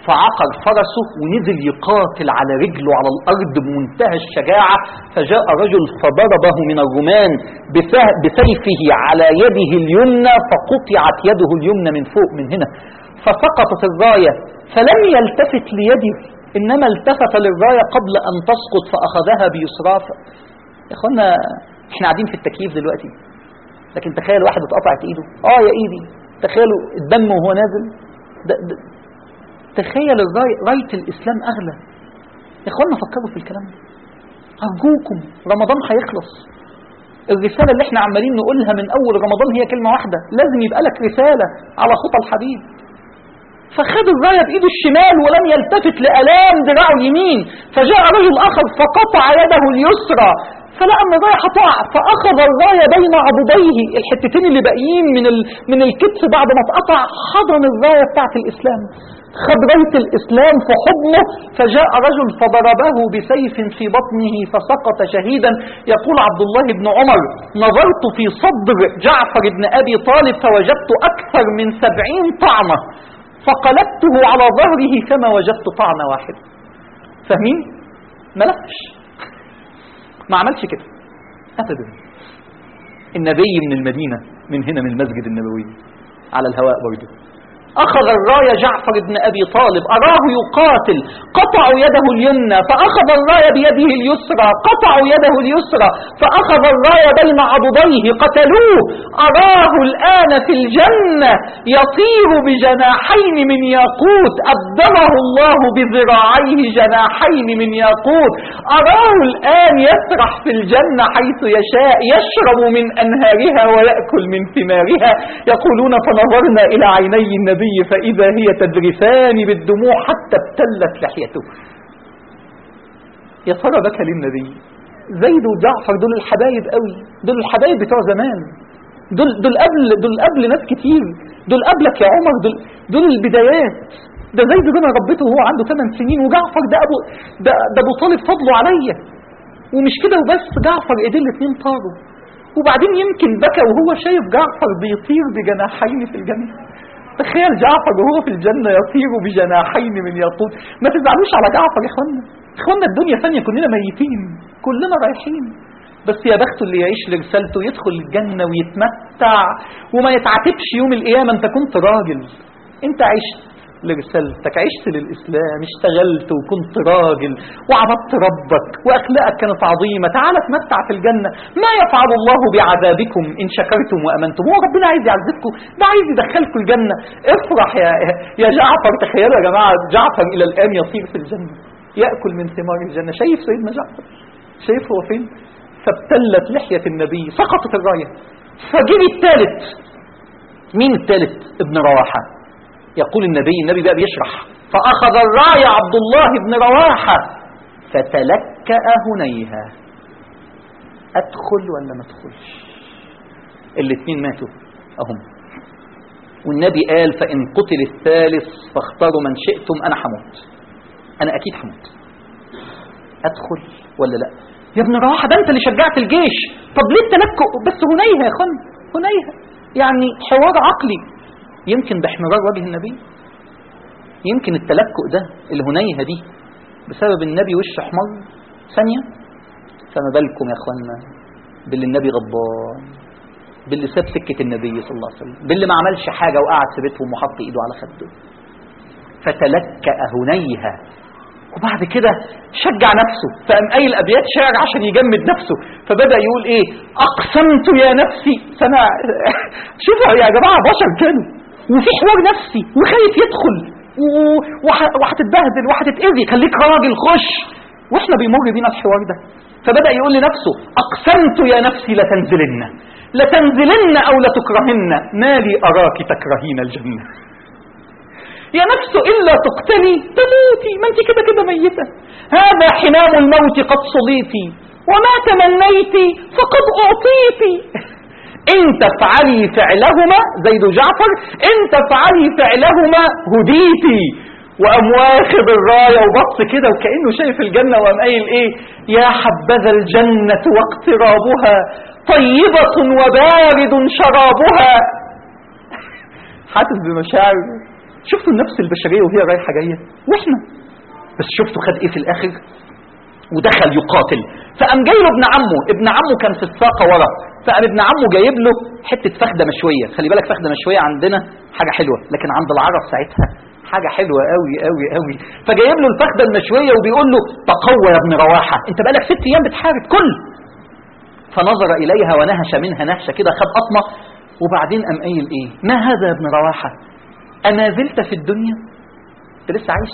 فعقر فرسه ونزل يقاتل على رجله على الأرض بمنتهى الشجاعة فجاء رجل فضربه من الرومان بسه- بسيفه على يده اليمنى فقطعت يده اليمنى من فوق من هنا فسقطت الراية فلم يلتفت ليده إنما التفت للراية قبل أن تسقط فأخذها بيسراه يا اخوانا احنا قاعدين في التكييف دلوقتي لكن تخيل واحد اتقطعت ايده اه يا ايدي تخيلوا الدم وهو نازل ده ده تخيل الراي- راية الاسلام اغلى يا اخوانا فكروا في الكلام ده ارجوكم رمضان هيخلص الرسالة اللي احنا عمالين نقولها من اول رمضان هي كلمة واحدة لازم يبقى لك رسالة على خطى الحبيب فخد الراية بإيده الشمال ولم يلتفت لألام ذراعه اليمين فجاء رجل آخر فقطع يده اليسرى فلقى ان الراية هتقع فأخذ الراية بين عضديه الحتتين اللي باقيين من ال... من الكتف بعد ما اتقطع حضن الراية بتاعت الإسلام خد راية الإسلام في حضنه فجاء رجل فضربه بسيف في بطنه فسقط شهيدا يقول عبد الله بن عمر نظرت في صدر جعفر بن أبي طالب فوجدت أكثر من سبعين طعنة فقلبته على ظهره كما وجدت طعنة واحدة فاهمين؟ ما لفش ما عملش كده أبدا النبي من المدينة من هنا من المسجد النبوي على الهواء برضه أخذ الراية جعفر بن أبي طالب أراه يقاتل قطعوا يده اليمنى فأخذ الراية بيده اليسرى قطعوا يده اليسرى فأخذ الراية بين عضديه قتلوه أراه الآن في الجنة يطير بجناحين من ياقوت أبدله الله بذراعيه جناحين من ياقوت أراه الآن يسرح في الجنة حيث يشاء يشرب من أنهارها ويأكل من ثمارها يقولون فنظرنا إلى عيني النبي فإذا هي تذرفان بالدموع حتى ابتلت لحيته يا ترى بكى للنبي زيد وجعفر دول الحبايب قوي دول الحبايب بتوع زمان دول دول قبل دول قبل ناس كتير دول قبلك يا عمر دول دول البدايات ده زيد ده انا ربيته وهو عنده 8 سنين وجعفر ده ابو ده ده ابو طالب فضله عليا ومش كده وبس جعفر ايديه الاثنين طاروا وبعدين يمكن بكى وهو شايف جعفر بيطير بجناحين في الجنه تخيل جعفر وهو في الجنة يطير بجناحين من ياقوت ما تزعلوش على جعفر يا اخوانا اخوانا الدنيا ثانية كلنا ميتين كلنا رايحين بس يا بخته اللي يعيش لرسالته يدخل الجنة ويتمتع وما يتعاتبش يوم القيامة انت كنت راجل انت عشت لرسالتك عشت للإسلام اشتغلت وكنت راجل وعبدت ربك وأخلاقك كانت عظيمة تعال اتمتع في الجنة ما يفعل الله بعذابكم إن شكرتم وأمنتم هو ربنا عايز يعذبكم ده عايز يدخلكم الجنة افرح يا, يا جعفر تخيلوا يا جماعة جعفر إلى الآن يطير في الجنة يأكل من ثمار الجنة شايف سيدنا جعفر شايف هو فين فابتلت لحية النبي سقطت الراية فجري الثالث مين الثالث ابن رواحة يقول النبي النبي بقى بيشرح فأخذ الراية عبد الله بن رواحة فتلكأ هنيها أدخل ولا ما أدخلش الاثنين ماتوا أهم والنبي قال فإن قتل الثالث فاختاروا من شئتم أنا حموت أنا أكيد حموت أدخل ولا لا يا ابن رواحة ده أنت اللي شجعت الجيش طب ليه التلكؤ بس هنيها يا خن هنيها يعني حوار عقلي يمكن باحمرار وجه النبي يمكن التلكؤ ده الهنيهة دي بسبب النبي وش احمر ثانية فما بالكم يا اخوانا باللي النبي غضبان باللي ساب سكة النبي صلى الله عليه وسلم باللي ما عملش حاجة وقعد في بيتهم وحط ايده على خده فتلكأ هنيها وبعد كده شجع نفسه فقام قايل ابيات شعر عشان يجمد نفسه فبدا يقول ايه اقسمت يا نفسي سنة شوفوا يا جماعه بشر كانوا وفي حوار نفسي وخايف يدخل و- وح- وهتتبهدل وهتتاذي خليك راجل خش واحنا بيمر بينا الحوار ده فبدا يقول لنفسه اقسمت يا نفسي لتنزلن لتنزلن او لتكرهن ما لي اراك تكرهين الجنه يا نفس إلا تقتلي تموتي ما انت كده كده ميتة هذا حمام الموت قد صليتي وما تمنيتي فقد أعطيتي إن تفعلي فعلهما زيد جعفر إن تفعلي فعلهما هديتي وقام واخد الراية وبص كده وكأنه شايف الجنة وقام قايل إيه يا حبذا الجنة واقترابها طيبة وبارد شرابها حاسس بمشاعر شفتوا النفس البشريه وهي رايحه جايه واحنا بس شفتوا خد ايه في الاخر ودخل يقاتل فقام جاي له ابن عمه ابن عمه كان في الساقه ورا فقام ابن عمه جايب له حته فخده مشويه خلي بالك فخده مشويه عندنا حاجه حلوه لكن عند العرب ساعتها حاجه حلوه قوي قوي قوي فجايب له الفخده المشويه وبيقول له تقوى يا ابن رواحه انت بقالك ست ايام بتحارب كل فنظر اليها ونهش منها نهشه كده خد قطمه وبعدين قام قايل ايه ما هذا يا ابن رواحه اما زلت في الدنيا انت لسه عايش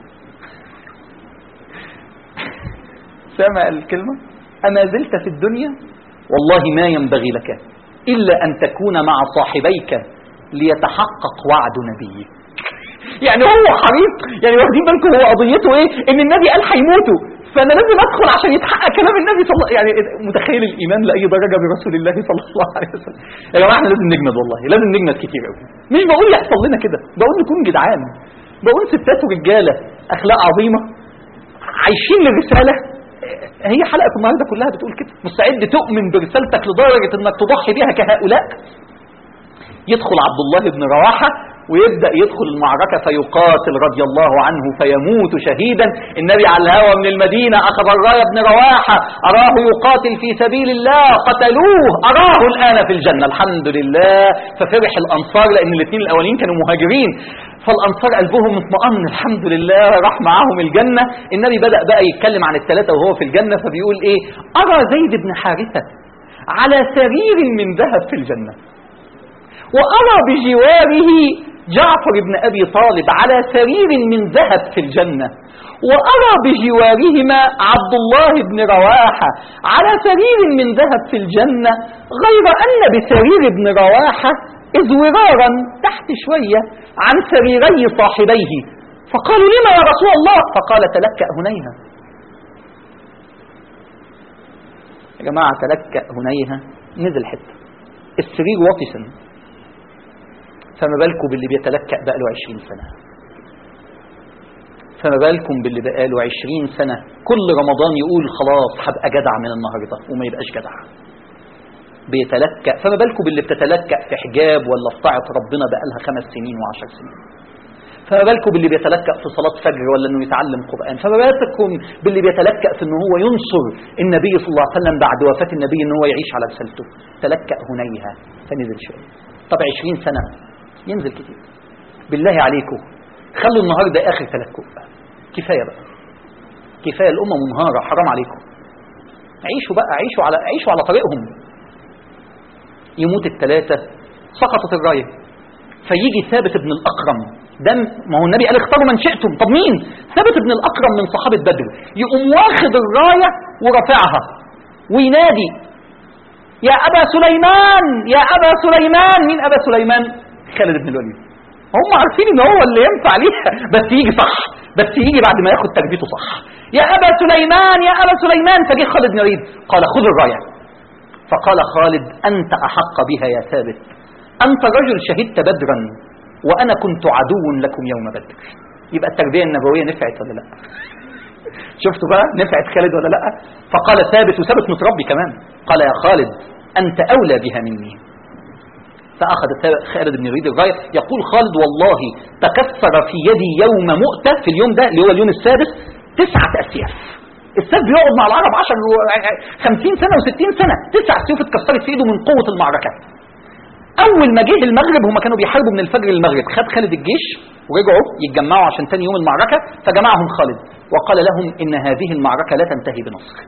سامع الكلمة أما زلت في الدنيا والله ما ينبغي لك إلا أن تكون مع صاحبيك ليتحقق وعد نبيك يعني هو حريص يعني واخدين بالكم هو قضيته ايه ان النبي قال هيموتوا فانا لازم ادخل عشان يتحقق كلام النبي صلى الله يعني متخيل الايمان لاي درجه برسول الله صلى الله عليه وسلم يا جماعه احنا لازم نجمد والله لازم نجمد كتير قوي مش بقول يحصل لنا كده بقول نكون جدعان بقول ستات ورجاله اخلاق عظيمه عايشين للرساله هي حلقه النهارده كلها بتقول كده مستعد تؤمن برسالتك لدرجه انك تضحي بها كهؤلاء يدخل عبد الله بن رواحه ويبدا يدخل المعركه فيقاتل رضي الله عنه فيموت شهيدا النبي على الهوى من المدينه اخذ الرايه بن رواحه اراه يقاتل في سبيل الله قتلوه اراه الان في الجنه الحمد لله ففرح الانصار لان الاثنين الاولين كانوا مهاجرين فالانصار قلبهم اطمأن الحمد لله راح معاهم الجنه النبي بدا بقى يتكلم عن الثلاثه وهو في الجنه فبيقول ايه ارى زيد بن حارثه على سرير من ذهب في الجنه وارى بجواره جعفر بن ابي طالب على سرير من ذهب في الجنه وارى بجوارهما عبد الله بن رواحه على سرير من ذهب في الجنه غير ان بسرير ابن رواحه ازورارا تحت شويه عن سريري صاحبيه فقالوا لما يا رسول الله فقال تلكأ هنيها يا جماعة تلكأ هنيها نزل حتة السرير واطسا فما بالكم باللي بيتلكأ بقى له 20 سنة فما بالكم باللي بقى له 20 سنة كل رمضان يقول خلاص هبقى جدع من النهاردة وما يبقاش جدع بيتلكأ فما بالكم باللي بتتلكأ في حجاب ولا في طاعة ربنا بقى لها خمس سنين وعشر سنين فما بالكم باللي بيتلكأ في صلاة فجر ولا انه يتعلم قرآن فما بالكم باللي بيتلكأ في انه هو ينصر النبي صلى الله عليه وسلم بعد وفاة النبي ان هو يعيش على رسالته تلكأ هنيها فنزل شوية طب 20 سنة ينزل كتير بالله عليكم خلوا النهارده اخر تلكؤ كفايه بقى كفايه الامه منهاره حرام عليكم عيشوا بقى عيشوا على عيشوا على طريقهم يموت الثلاثه سقطت الرايه فيجي ثابت بن الاكرم ده ما هو النبي قال اختاروا من شئتم طب مين ثابت بن الاكرم من صحابه بدر يقوم واخد الرايه ورافعها وينادي يا ابا سليمان يا ابا سليمان مين ابا سليمان خالد بن الوليد هم عارفين ان هو اللي ينفع ليها بس يجي صح بس يجي بعد ما ياخد تربيته صح يا ابا سليمان يا ابا سليمان فجه خالد بن الوليد قال خذ الرايه فقال خالد انت احق بها يا ثابت انت رجل شهدت بدرا وانا كنت عدو لكم يوم بدر يبقى التربيه النبويه نفعت ولا لا شفتوا بقى نفعت خالد ولا لا فقال ثابت وثابت متربي كمان قال يا خالد انت اولى بها مني فأخذ خالد بن الوليد الراية يقول خالد والله تكسر في يدي يوم مؤتة في اليوم ده اللي هو اليوم السادس تسعة أسياف السيف بيقعد مع العرب 10 50 سنة و60 سنة تسع سيوف اتكسرت في ايده من قوة المعركة أول ما جه المغرب هم كانوا بيحاربوا من الفجر للمغرب خد خالد الجيش ورجعوا يتجمعوا عشان تاني يوم المعركة فجمعهم خالد وقال لهم إن هذه المعركة لا تنتهي بنصر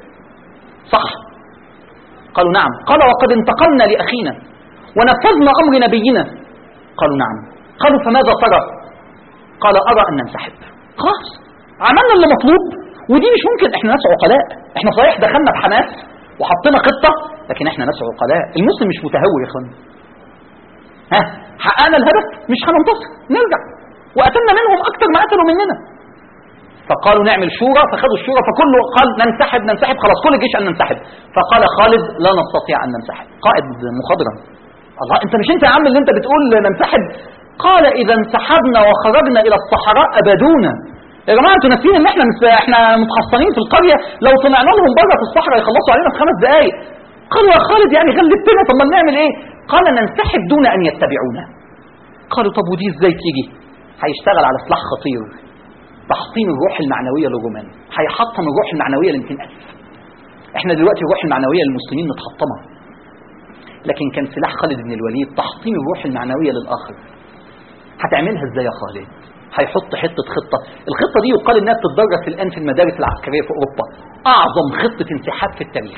صح قالوا نعم قال وقد انتقمنا لأخينا ونفذنا أمر نبينا قالوا نعم قالوا فماذا ترى قال أرى أن ننسحب خلاص عملنا اللي مطلوب ودي مش ممكن احنا ناس عقلاء احنا صحيح دخلنا بحماس وحطينا خطة لكن احنا ناس عقلاء المسلم مش متهور يا اخوان ها حققنا الهدف مش هننتصر نرجع وقتلنا منهم اكتر ما قتلوا مننا فقالوا نعمل شورى فخدوا الشورى فكله قال ننسحب ننسحب خلاص كل الجيش ان ننسحب فقال خالد لا نستطيع ان ننسحب قائد مخضرم الله انت مش انت يا عم اللي انت بتقول ننسحب قال اذا انسحبنا وخرجنا الى الصحراء ابدونا يا جماعه انتوا ناسيين ان احنا مس... احنا متحصنين في القريه لو طلعنا لهم بره في الصحراء يخلصوا علينا في خمس دقائق قالوا يا خالد يعني غلبتنا طب ما نعمل ايه قال ننسحب دون ان يتبعونا قالوا طب ودي ازاي تيجي هيشتغل على سلاح خطير تحطيم الروح المعنويه للرومان هيحطم الروح المعنويه ل 200000 احنا دلوقتي الروح المعنويه للمسلمين متحطمه لكن كان سلاح خالد بن الوليد تحطيم الروح المعنويه للاخر هتعملها ازاي يا خالد هيحط حته خطه الخطه دي يقال انها بتتدرس الان في المدارس العسكريه في اوروبا اعظم خطه انسحاب في التاريخ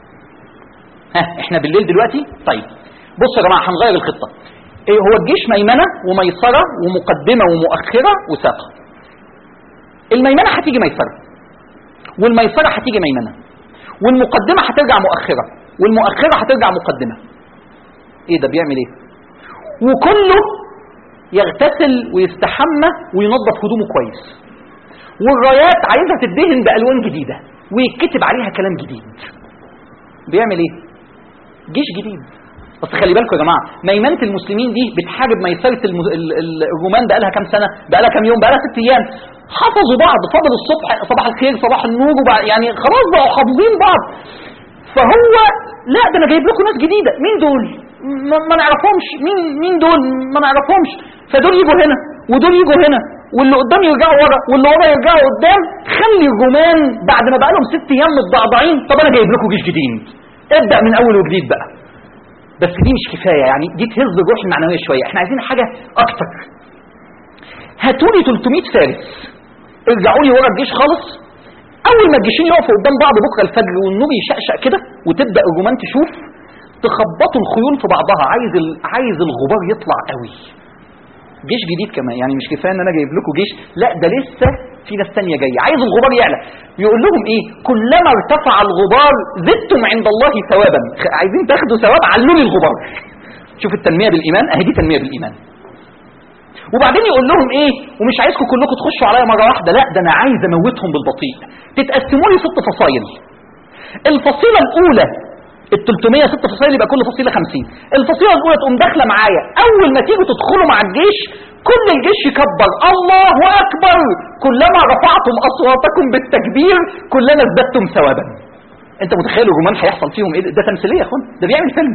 ها احنا بالليل دلوقتي طيب بصوا يا جماعه هنغير الخطه ايه هو الجيش ميمنه وميسره ومقدمه ومؤخره وساقه الميمنه هتيجي ميسره والميسره هتيجي ميمنه والمقدمه هترجع مؤخره والمؤخره هترجع مقدمه ايه ده بيعمل ايه وكله يغتسل ويستحمى وينظف هدومه كويس والرايات عايزها تدهن بالوان جديده ويتكتب عليها كلام جديد بيعمل ايه جيش جديد بس خلي بالكم يا جماعه ميمنه المسلمين دي بتحارب ميسره الم- ال- ال- الرومان بقى لها كام سنه بقى لها كام يوم بقى لها ست ايام حفظوا بعض فضل الصبح صباح الخير صباح النور وبعد يعني خلاص بقوا حافظين بعض فهو لا ده انا جايب لكم ناس جديده مين دول ما, ما نعرفهمش مين مين دول ما نعرفهمش فدول يجوا هنا ودول يجوا هنا واللي قدام يرجعوا ورا واللي ورا يرجعوا قدام خلي الرومان بعد ما بقى لهم ست ايام متضعضعين طب انا جايب لكم جيش جديد ابدا من اول وجديد بقى بس دي مش كفايه يعني دي تهز الروح المعنويه شويه احنا عايزين حاجه اكتر هاتوا لي 300 فارس ارجعوا لي ورا الجيش خالص اول ما الجيشين يقفوا قدام بعض بكره الفجر والنور يشقشق كده وتبدا الرومان تشوف تخبطوا الخيول في بعضها عايز ال... عايز الغبار يطلع قوي جيش جديد كمان يعني مش كفايه ان انا جايب لكم جيش لا ده لسه في ناس تانية جايه عايز الغبار يعلى يقول لهم ايه كلما ارتفع الغبار زدتم عند الله ثوابا خ- عايزين تاخدوا ثواب علوا لي الغبار شوف التنميه بالايمان اهي دي تنميه بالايمان وبعدين يقول لهم ايه ومش عايزكم كلكم تخشوا عليا مره واحده لا ده انا عايز اموتهم بالبطيء تتقسموا لي ست فصائل الفصيله الاولى ال 300 ست فصائل يبقى كل فصيله 50 الفصيله الاولى تقوم داخله معايا اول ما تيجوا تدخلوا مع الجيش كل الجيش يكبر الله اكبر كلما رفعتم اصواتكم بالتكبير كلما ازددتم ثوابا انت متخيل الرومان هيحصل فيهم ايه ده ده تمثيليه يا اخوان ده بيعمل فيلم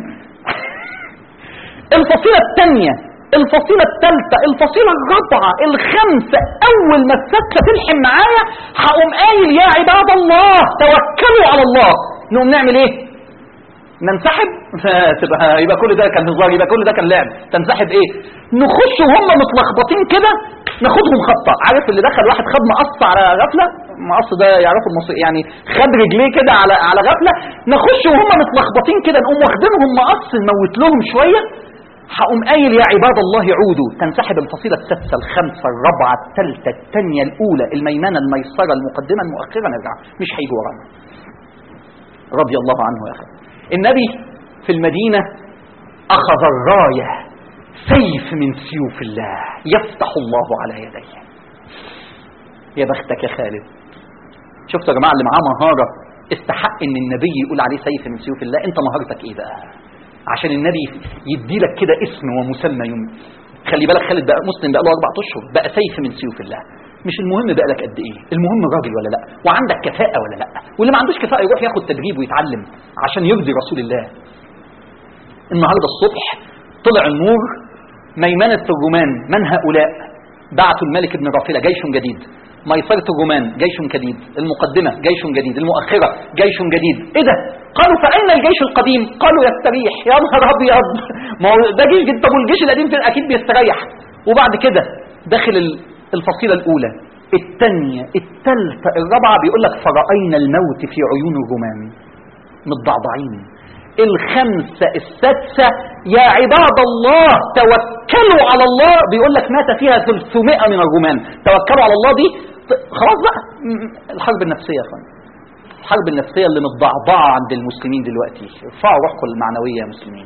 الفصيلة الثانية الفصيلة الثالثة الفصيلة الرابعة الخامسة أول ما الستة تلحم معايا هقوم قايل يا عباد الله توكلوا على الله نقوم نعمل إيه؟ ننسحب تبقى يبقى كل ده كان هزار يبقى كل ده كان لعب تنسحب ايه نخش وهم متلخبطين كده ناخدهم خبطه عارف اللي دخل واحد خد مقص على غفله مقص ده يعرفوا المصري يعني خد رجليه كده على على غفله نخش وهم متلخبطين كده نقوم واخدينهم مقص نموت لهم شويه هقوم قايل يا عباد الله عودوا تنسحب الفصيله السادسه الخامسه الرابعه الثالثه الثانيه الاولى الميمنه الميسره المقدمه المؤخره نرجع مش هيجوا ورانا رضي الله عنه يا اخي النبي في المدينة أخذ الراية سيف من سيوف الله يفتح الله على يديه يا بختك يا خالد شفتوا يا جماعة اللي معاه مهارة استحق ان النبي يقول عليه سيف من سيوف الله انت مهارتك ايه بقى عشان النبي يدي لك كده اسم ومسمى يوم خلي بالك خالد بقى مسلم بقى له اربع اشهر بقى سيف من سيوف الله مش المهم بقى لك قد ايه المهم راجل ولا لا وعندك كفاءه ولا لا واللي ما عندوش كفاءه يروح ياخد تدريب ويتعلم عشان يرضي رسول الله النهارده الصبح طلع النور ميمنه الرومان من هؤلاء بعثوا الملك بن رافله جيش جديد ميسرة الرومان جيش جديد المقدمة جيش جديد المؤخرة جيش جديد ايه ده قالوا فأين الجيش القديم قالوا يستريح يا نهار ابيض ما هو ده جيش جديد طب والجيش القديم فين اكيد بيستريح وبعد كده داخل ال- الفصيلة الأولى الثانية الثالثة الرابعة بيقول لك فرأينا الموت في عيون الرومان متضعضعين الخمسة السادسة يا عباد الله توكلوا على الله بيقول لك مات فيها 300 من الرومان توكلوا على الله دي ط- خلاص بقى م- الحرب النفسية يا اخوان الحرب النفسية اللي متضعضعة عند المسلمين دلوقتي ارفعوا روحكم المعنوية يا مسلمين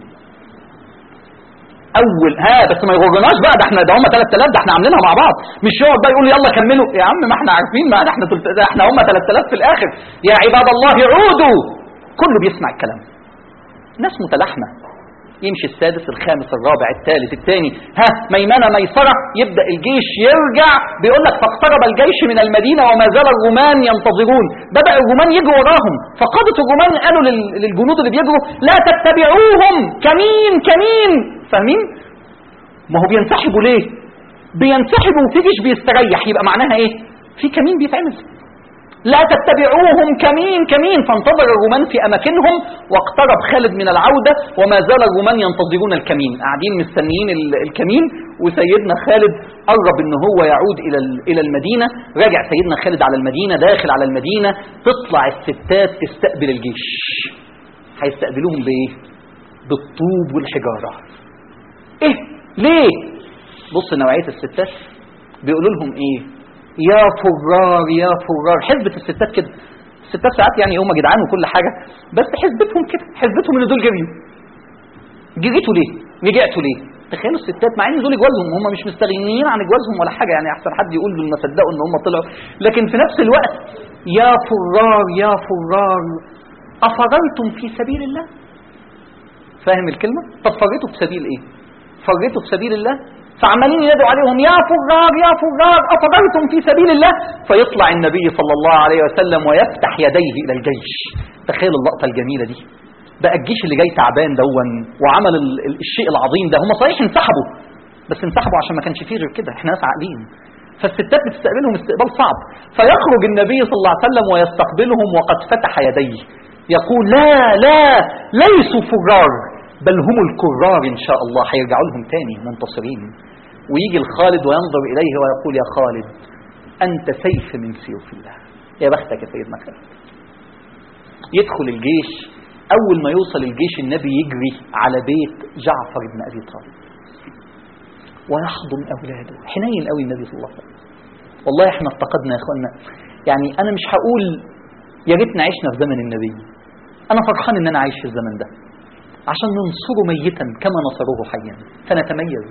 اول ها بس ما يغرناش بقى ده احنا ده هم 3000 ده احنا عاملينها مع بعض مش يقعد بقى يقول يلا كملوا يا عم ما احنا عارفين ما احنا تلت- ده احنا هم 3000 في الاخر يا عباد الله عودوا كله بيسمع الكلام ناس متلاحمه يمشي السادس الخامس الرابع الثالث الثاني ها ميمنه ميسره يبدا الجيش يرجع بيقول لك فاقترب الجيش من المدينه وما زال الرومان ينتظرون بدا الرومان يجروا وراهم فقاده الرومان قالوا لل- للجنود اللي بيجروا لا تتبعوهم كمين كمين فاهمين ما هو بينسحبوا ليه بينسحبوا وفي جيش بيستريح يبقى معناها ايه في كمين بيتعمل لا تتبعوهم كمين كمين فانتظر الرومان في اماكنهم واقترب خالد من العوده وما زال الرومان ينتظرون الكمين قاعدين مستنيين ال- الكمين وسيدنا خالد قرب ان هو يعود الى ال- الى المدينه راجع سيدنا خالد على المدينه داخل على المدينه تطلع الستات تستقبل الجيش هيستقبلوهم بايه بالطوب والحجاره ايه ليه بص نوعيه الستات بيقولوا لهم ايه يا فرار يا فرار حزبة الستات كده الستات ساعات يعني هم جدعان وكل حاجة بس حزبتهم كده حزبتهم ان دول جريوا جريتوا ليه رجعتوا ليه تخيلوا الستات مع ان دول جوازهم هم مش مستغنيين عن جوازهم ولا حاجة يعني احسن حد يقول دول ما صدقوا ان هم طلعوا لكن في نفس الوقت يا فرار يا فرار افررتم في سبيل الله فاهم الكلمة طب فريتوا في سبيل ايه فريتوا في سبيل الله فعمالين ينادوا عليهم يا فرار يا فرار أفررتم في سبيل الله فيطلع النبي صلى الله عليه وسلم ويفتح يديه إلى الجيش تخيل اللقطة الجميلة دي بقى الجيش اللي جاي تعبان دون وعمل ال- ال- الشيء العظيم ده هم صحيح انسحبوا بس انسحبوا عشان ما كانش فيه غير كده احنا ناس عاقلين فالستات بتستقبلهم استقبال صعب فيخرج النبي صلى الله عليه وسلم ويستقبلهم وقد فتح يديه يقول لا لا ليسوا فرار بل هم الكرار ان شاء الله هيرجعوا لهم تاني منتصرين ويجي الخالد وينظر اليه ويقول يا خالد انت سيف من سيوف الله يا بختك يا سيدنا خالد يدخل الجيش اول ما يوصل الجيش النبي يجري على بيت جعفر بن ابي طالب ويحضن اولاده حنين قوي النبي صلى الله عليه وسلم والله احنا افتقدنا يا اخوانا يعني انا مش هقول يا ريتنا عشنا في زمن النبي انا فرحان ان انا عايش في الزمن ده عشان ننصره ميتا كما نصروه حيا فنتميز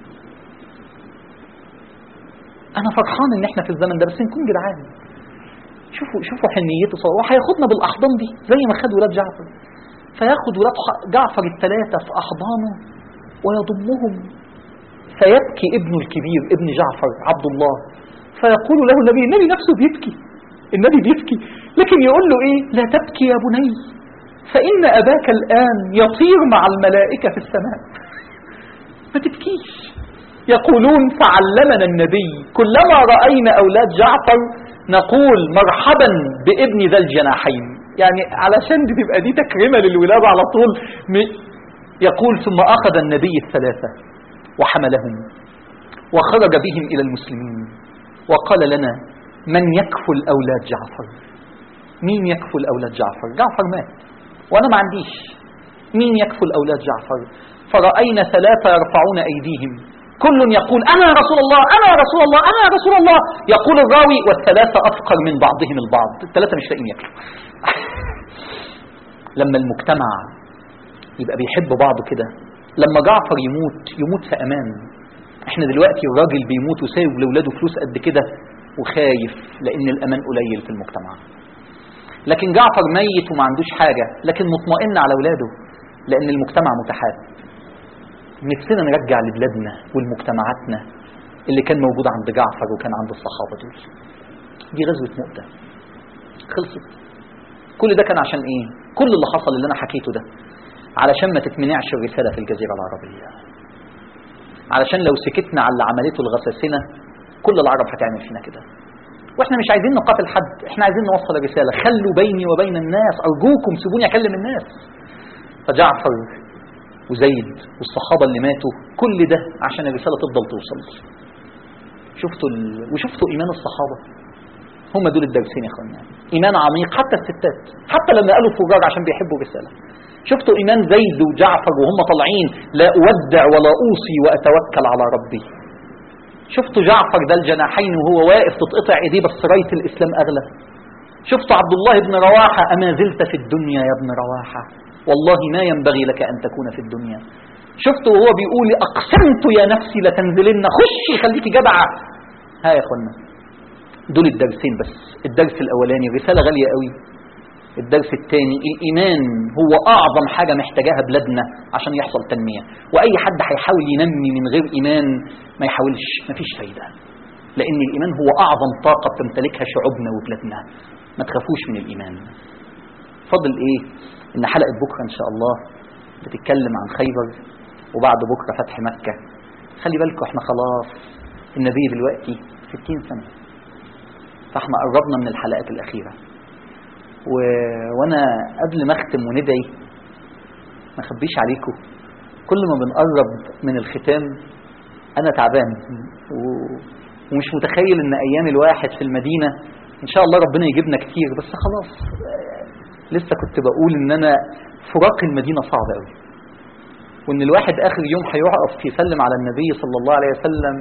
انا فرحان ان احنا في الزمن ده بس نكون جدعان شوفوا شوفوا حنيته صار وهياخدنا بالاحضان دي زي ما خد ولاد جعفر فياخد ولاد ح- جعفر الثلاثه في احضانه ويضمهم فيبكي ابنه الكبير ابن جعفر عبد الله فيقول له النبي النبي نفسه بيبكي النبي بيبكي لكن يقول له ايه لا تبكي يا بني فإن أباك الآن يطير مع الملائكة في السماء ما تبكيش يقولون فعلمنا النبي كلما رأينا أولاد جعفر نقول مرحبا بابن ذا الجناحين يعني علشان دي تبقى دي تكريمة للولادة على طول م- يقول ثم أخذ النبي الثلاثة وحملهم وخرج بهم إلى المسلمين وقال لنا من يكفل أولاد جعفر مين يكفل أولاد جعفر جعفر مات وأنا ما عنديش مين يكفل أولاد جعفر فرأينا ثلاثة يرفعون أيديهم كل يقول أنا يا رسول الله أنا يا رسول الله أنا يا رسول الله يقول الراوي والثلاثة أفقر من بعضهم البعض الثلاثة مش لاقيين ياكلوا لما المجتمع يبقى بيحب بعضه كده لما جعفر يموت يموت في أمان احنا دلوقتي الراجل بيموت وسايب لاولاده فلوس قد كده وخايف لان الامان قليل في المجتمع لكن جعفر ميت وما عندوش حاجه لكن مطمئن على اولاده لان المجتمع متحاب نفسنا نرجع لبلادنا ولمجتمعاتنا اللي كان موجود عند جعفر وكان عند الصحابه دول دي غزوه مؤته خلصت كل ده كان عشان ايه كل اللي حصل اللي انا حكيته ده علشان ما تتمنعش الرساله في الجزيره العربيه علشان لو سكتنا على اللي عملته الغساسنة كل العرب هتعمل فينا كده واحنا مش عايزين نقاتل حد احنا عايزين نوصل الرسالة خلوا بيني وبين الناس ارجوكم سيبوني اكلم الناس فجعفر وزيد والصحابة اللي ماتوا كل ده عشان الرسالة تفضل توصل شفتوا ال... وشفتوا ايمان الصحابة هم دول الدارسين يا اخوانا ايمان عميق حتى الستات حتى لما قالوا فجار عشان بيحبوا الرسالة شفتوا إيمان زيد وجعفر وهم طالعين لا أودع ولا أوصي وأتوكل على ربي شفتوا جعفر ده الجناحين وهو واقف تتقطع إيديه بس راية الإسلام أغلى شفتوا عبد الله بن رواحة أما زلت في الدنيا يا ابن رواحة والله ما ينبغي لك أن تكون في الدنيا شفتوا وهو بيقول أقسمت يا نفسي لتنزلن خشي خليكي جدعة ها يا أخوانا دول الدرسين بس الدرس الأولاني رسالة غالية قوي الدرس الثاني الإيمان هو أعظم حاجة محتاجاها بلادنا عشان يحصل تنمية وأي حد هيحاول ينمي من غير إيمان ما يحاولش مفيش فايدة لأن الإيمان هو أعظم طاقة تمتلكها شعوبنا وبلادنا ما تخافوش من الإيمان فضل إيه إن حلقة بكرة إن شاء الله بتتكلم عن خيبر وبعد بكرة فتح مكة خلي بالكم احنا خلاص النبي دلوقتي 60 سنة فاحنا قربنا من الحلقات الأخيرة و... وأنا قبل ما أختم وندعي ما أخبيش عليكم كل ما بنقرب من الختام أنا تعبان و... ومش متخيل إن أيام الواحد في المدينة إن شاء الله ربنا يجيبنا كتير بس خلاص لسه كنت بقول إن أنا فراق المدينة صعب قوي وإن الواحد آخر يوم هيقف يسلم على النبي صلى الله عليه وسلم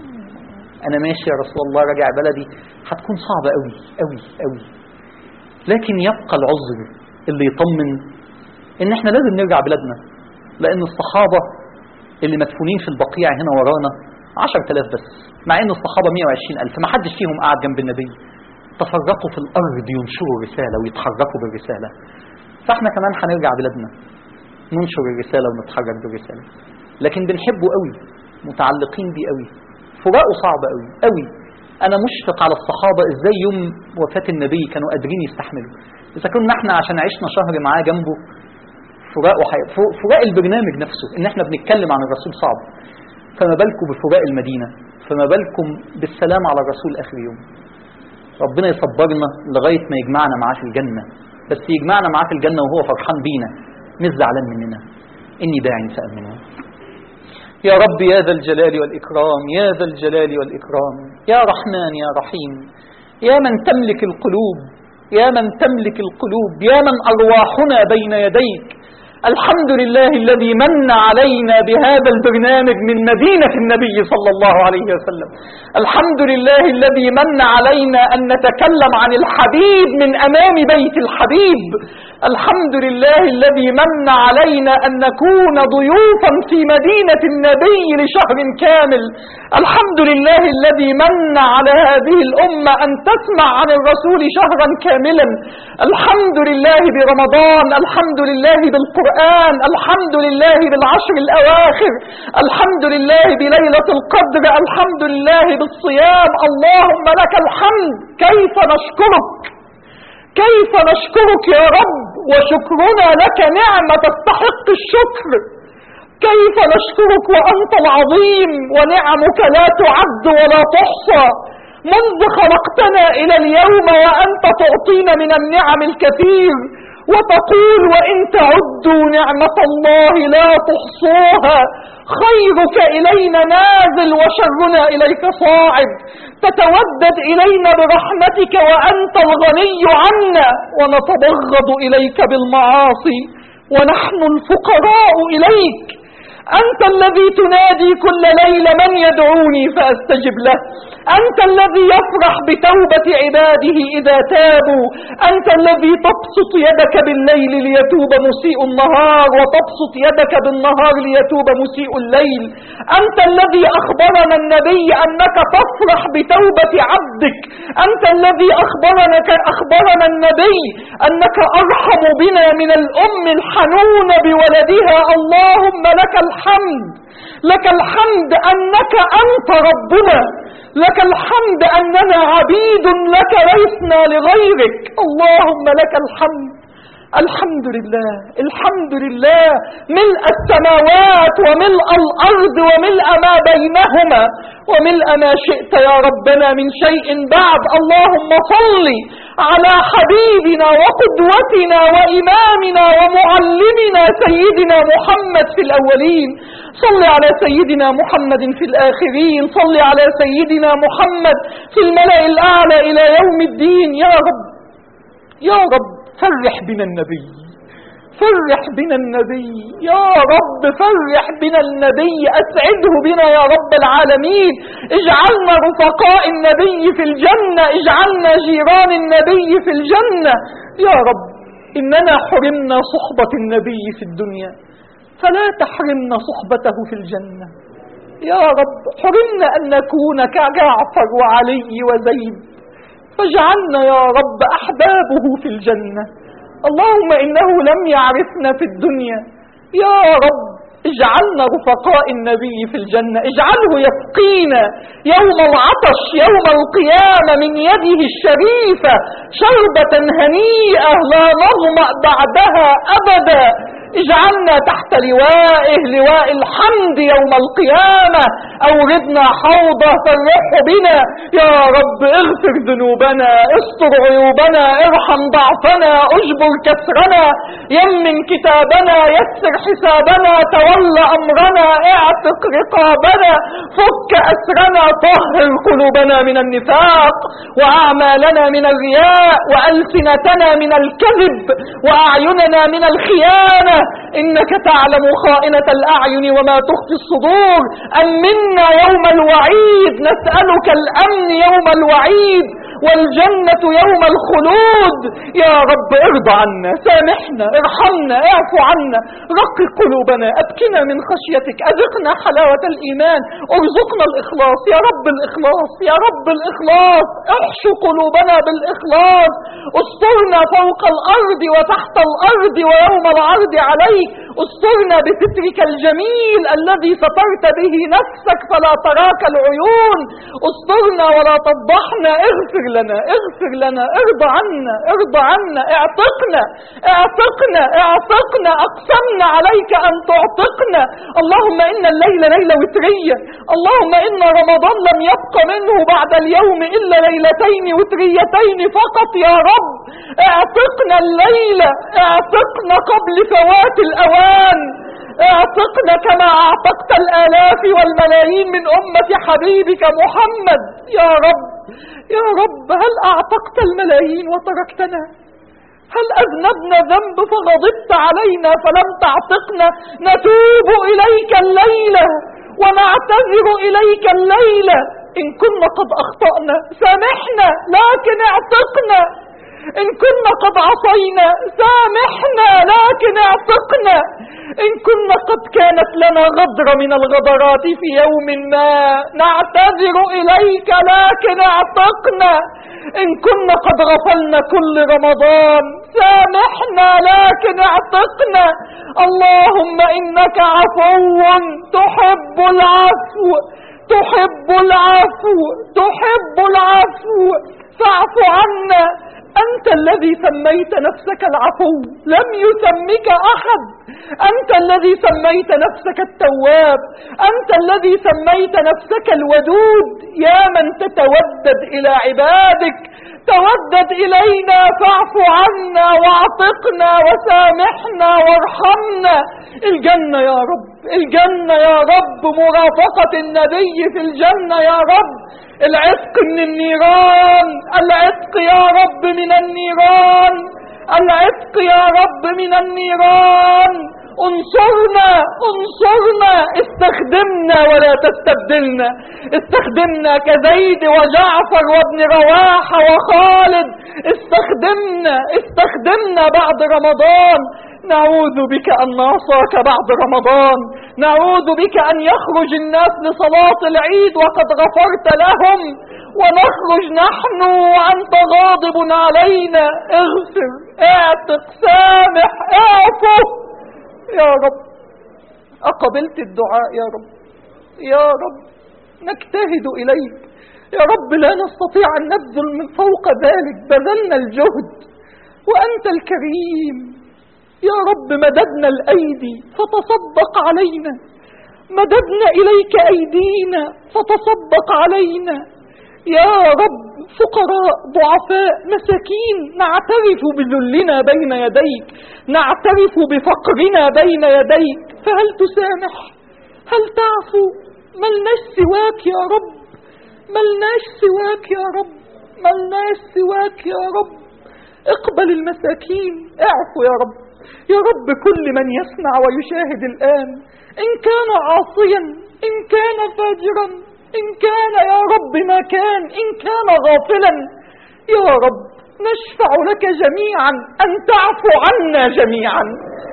أنا ماشي يا رسول الله راجع بلدي هتكون صعبة قوي قوي قوي لكن يبقى العذر اللي يطمن إن إحنا لازم نرجع بلادنا لأن الصحابة اللي مدفونين في البقيع هنا ورانا 10000 بس مع إن الصحابة 120000 ما حدش فيهم قاعد جنب النبي تفرقوا في الأرض ينشروا رسالة ويتحركوا بالرسالة فاحنا كمان هنرجع بلادنا ننشر الرسالة ونتحرك بالرسالة لكن بنحبه قوي متعلقين بيه قوي فراقه صعب قوي قوي انا مشفق على الصحابة ازاي يوم وفاة النبي كانوا قادرين يستحملوا اذا كنا احنا عشان عشنا شهر معاه جنبه فراقه حي... فراق البرنامج نفسه ان احنا بنتكلم عن الرسول صعب فما بالكم بفراق المدينة فما بالكم بالسلام على الرسول اخر يوم ربنا يصبرنا لغاية ما يجمعنا معاه في الجنة بس يجمعنا معاه في الجنة وهو فرحان بينا مش زعلان مننا إني داعي فأمنوا يا رب يا ذا الجلال والإكرام يا ذا الجلال والإكرام يا رحمن يا رحيم يا من تملك القلوب يا من تملك القلوب يا من أرواحنا بين يديك الحمد لله الذي من علينا بهذا البرنامج من مدينة النبي صلى الله عليه وسلم الحمد لله الذي من علينا أن نتكلم عن الحبيب من أمام بيت الحبيب الحمد لله الذي من علينا أن نكون ضيوفا في مدينة النبي لشهر كامل الحمد لله الذي من على هذه الأمة أن تسمع عن الرسول شهرا كاملا الحمد لله برمضان الحمد لله بالقرآن الحمد لله بالعشر الأواخر الحمد لله بليلة القدر الحمد لله بالصيام اللهم لك الحمد كيف نشكرك كيف نشكرك يا رب وشكرنا لك نعمة تستحق الشكر كيف نشكرك وأنت العظيم ونعمك لا تعد ولا تحصى منذ خلقتنا إلى اليوم وأنت تعطينا من النعم الكثير وتقول وإن تعدوا نعمة الله لا تحصوها خيرك إلينا نازل وشرنا إليك صاعد تتودد إلينا برحمتك وأنت الغني عنا ونتبغض إليك بالمعاصي ونحن الفقراء إليك أنت الذي تنادي كل ليلة من يدعوني فأستجب له أنت الذي يفرح بتوبة عباده إذا تابوا أنت الذي تبسط يدك بالليل ليتوب مسيء النهار وتبسط يدك بالنهار ليتوب مسيء الليل أنت الذي أخبرنا النبي أنك تفرح بتوبة عبدك أنت الذي أخبرنا, أخبرنا النبي أنك أرحم بنا من الأم الحنون بولدها اللهم لك الحمد لك الحمد أنك أنت ربنا لك الحمد أننا عبيد لك لسنا لغيرك اللهم لك الحمد الحمد لله الحمد لله ملء السماوات وملء الأرض وملء ما بينهما وملء ما شئت يا ربنا من شيء بعد اللهم صل على حبيبنا وقدوتنا وإمامنا ومعلمنا سيدنا محمد في الأولين صل على سيدنا محمد في الآخرين صل على سيدنا محمد في الملأ الأعلى إلى يوم الدين يا رب يا رب فرح بنا النبي فرح بنا النبي يا رب فرح بنا النبي أسعده بنا يا رب العالمين اجعلنا رفقاء النبي في الجنة اجعلنا جيران النبي في الجنة يا رب إننا حرمنا صحبة النبي في الدنيا فلا تحرمنا صحبته في الجنة يا رب حرمنا أن نكون كجعفر وعلي وزيد فاجعلنا يا رب أحبابه في الجنة اللهم إنه لم يعرفنا في الدنيا يا رب اجعلنا رفقاء النبي في الجنة اجعله يسقينا يوم العطش يوم القيامة من يده الشريفة شربة هنيئة لا نظمأ بعدها أبدا اجعلنا تحت لوائه لواء الحمد يوم القيامة أوردنا حوضه فرح بنا يا رب اغفر ذنوبنا استر عيوبنا ارحم ضعفنا اجبر كسرنا يمن كتابنا يسر حسابنا تول أمرنا اعتق رقابنا فك أسرنا طهر قلوبنا من النفاق وأعمالنا من الرياء وألسنتنا من الكذب وأعيننا من الخيانة إنك تعلم خائنة الأعين وما تخفي الصدور أمنا يوم الوعيد نسألك الأمن يوم الوعيد والجنة يوم الخلود يا رب ارضى عنا سامحنا ارحمنا اعفو عنا رقق قلوبنا ابكنا من خشيتك اذقنا حلاوة الايمان ارزقنا الاخلاص يا رب الاخلاص يا رب الاخلاص احشو قلوبنا بالاخلاص استرنا فوق الارض وتحت الارض ويوم العرض عليك استرنا بسترك الجميل الذي سترت به نفسك فلا تراك العيون استرنا ولا تفضحنا اغفر لنا اغفر لنا ارضى عنا ارضى عنا اعتقنا اعتقنا اعتقنا اقسمنا عليك ان تعتقنا اللهم ان الليل ليلة وترية اللهم ان رمضان لم يبق منه بعد اليوم الا ليلتين وتريتين فقط يا رب اعتقنا الليلة اعتقنا قبل فوات الاوان اعتقنا كما اعتقت الالاف والملايين من امة حبيبك محمد يا رب يا رب هل اعتقت الملايين وتركتنا هل اذنبنا ذنب فغضبت علينا فلم تعتقنا نتوب اليك الليلة ونعتذر اليك الليلة ان كنا قد اخطأنا سامحنا لكن اعتقنا إن كنا قد عصينا سامحنا لكن اعتقنا إن كنا قد كانت لنا غدرة من الغدرات في يوم ما نعتذر إليك لكن اعتقنا إن كنا قد غفلنا كل رمضان سامحنا لكن اعتقنا اللهم إنك عفو تحب العفو تحب العفو تحب العفو فاعف عنا أنت الذي سميت نفسك العفو لم يسمك أحد أنت الذي سميت نفسك التواب أنت الذي سميت نفسك الودود يا من تتودد إلى عبادك تودد إلينا فاعف عنا واعتقنا وسامحنا وارحمنا الجنة يا رب الجنة يا رب مرافقة النبي في الجنة يا رب العتق من النيران العتق يا رب من النيران العتق يا رب من النيران انصرنا انصرنا استخدمنا ولا تستبدلنا استخدمنا كزيد وجعفر وابن رواحة وخالد استخدمنا استخدمنا بعد رمضان نعوذ بك أن نعصاك بعد رمضان نعوذ بك أن يخرج الناس لصلاة العيد وقد غفرت لهم ونخرج نحن وأنت غاضب علينا اغفر اعتق سامح اعفو يا رب أقبلت الدعاء يا رب يا رب نجتهد إليك يا رب لا نستطيع أن نبذل من فوق ذلك بذلنا الجهد وأنت الكريم يا رب مددنا الأيدي فتصدق علينا مددنا إليك أيدينا فتصدق علينا يا رب فقراء ضعفاء مساكين نعترف بذلنا بين يديك نعترف بفقرنا بين يديك فهل تسامح هل تعفو ملناش سواك يا رب ملناش سواك يا رب ملناش سواك يا رب اقبل المساكين اعفو يا رب يا رب كل من يسمع ويشاهد الآن إن كان عاصيا إن كان فاجرا إن كان يا رب ما كان إن كان غافلا يا رب نشفع لك جميعا أن تعفو عنا جميعا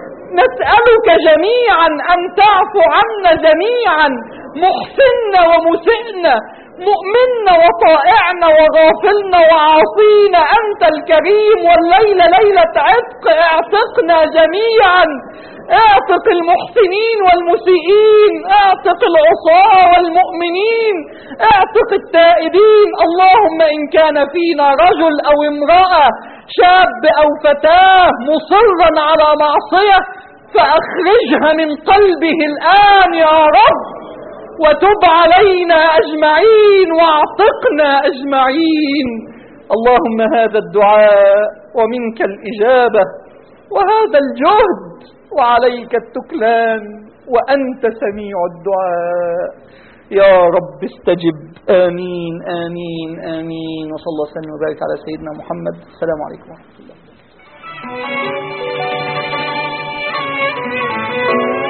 نسألك جميعا أن تعفو عنا جميعا محسنا ومسئنا مؤمنا وطائعنا وغافلنا وعاصينا أنت الكريم والليلة ليلة عتق اعتقنا جميعا اعتق المحسنين والمسيئين اعتق العصاة والمؤمنين اعتق التائبين اللهم إن كان فينا رجل أو امرأة شاب أو فتاة مصرا على معصية فأخرجها من قلبه الآن يا رب وتب علينا أجمعين واعتقنا أجمعين اللهم هذا الدعاء ومنك الإجابة وهذا الجهد وعليك التكلان وأنت سميع الدعاء يا رب استجب آمين آمين آمين وصلى الله وسلم وبارك على سيدنا محمد السلام عليكم ورحمة الله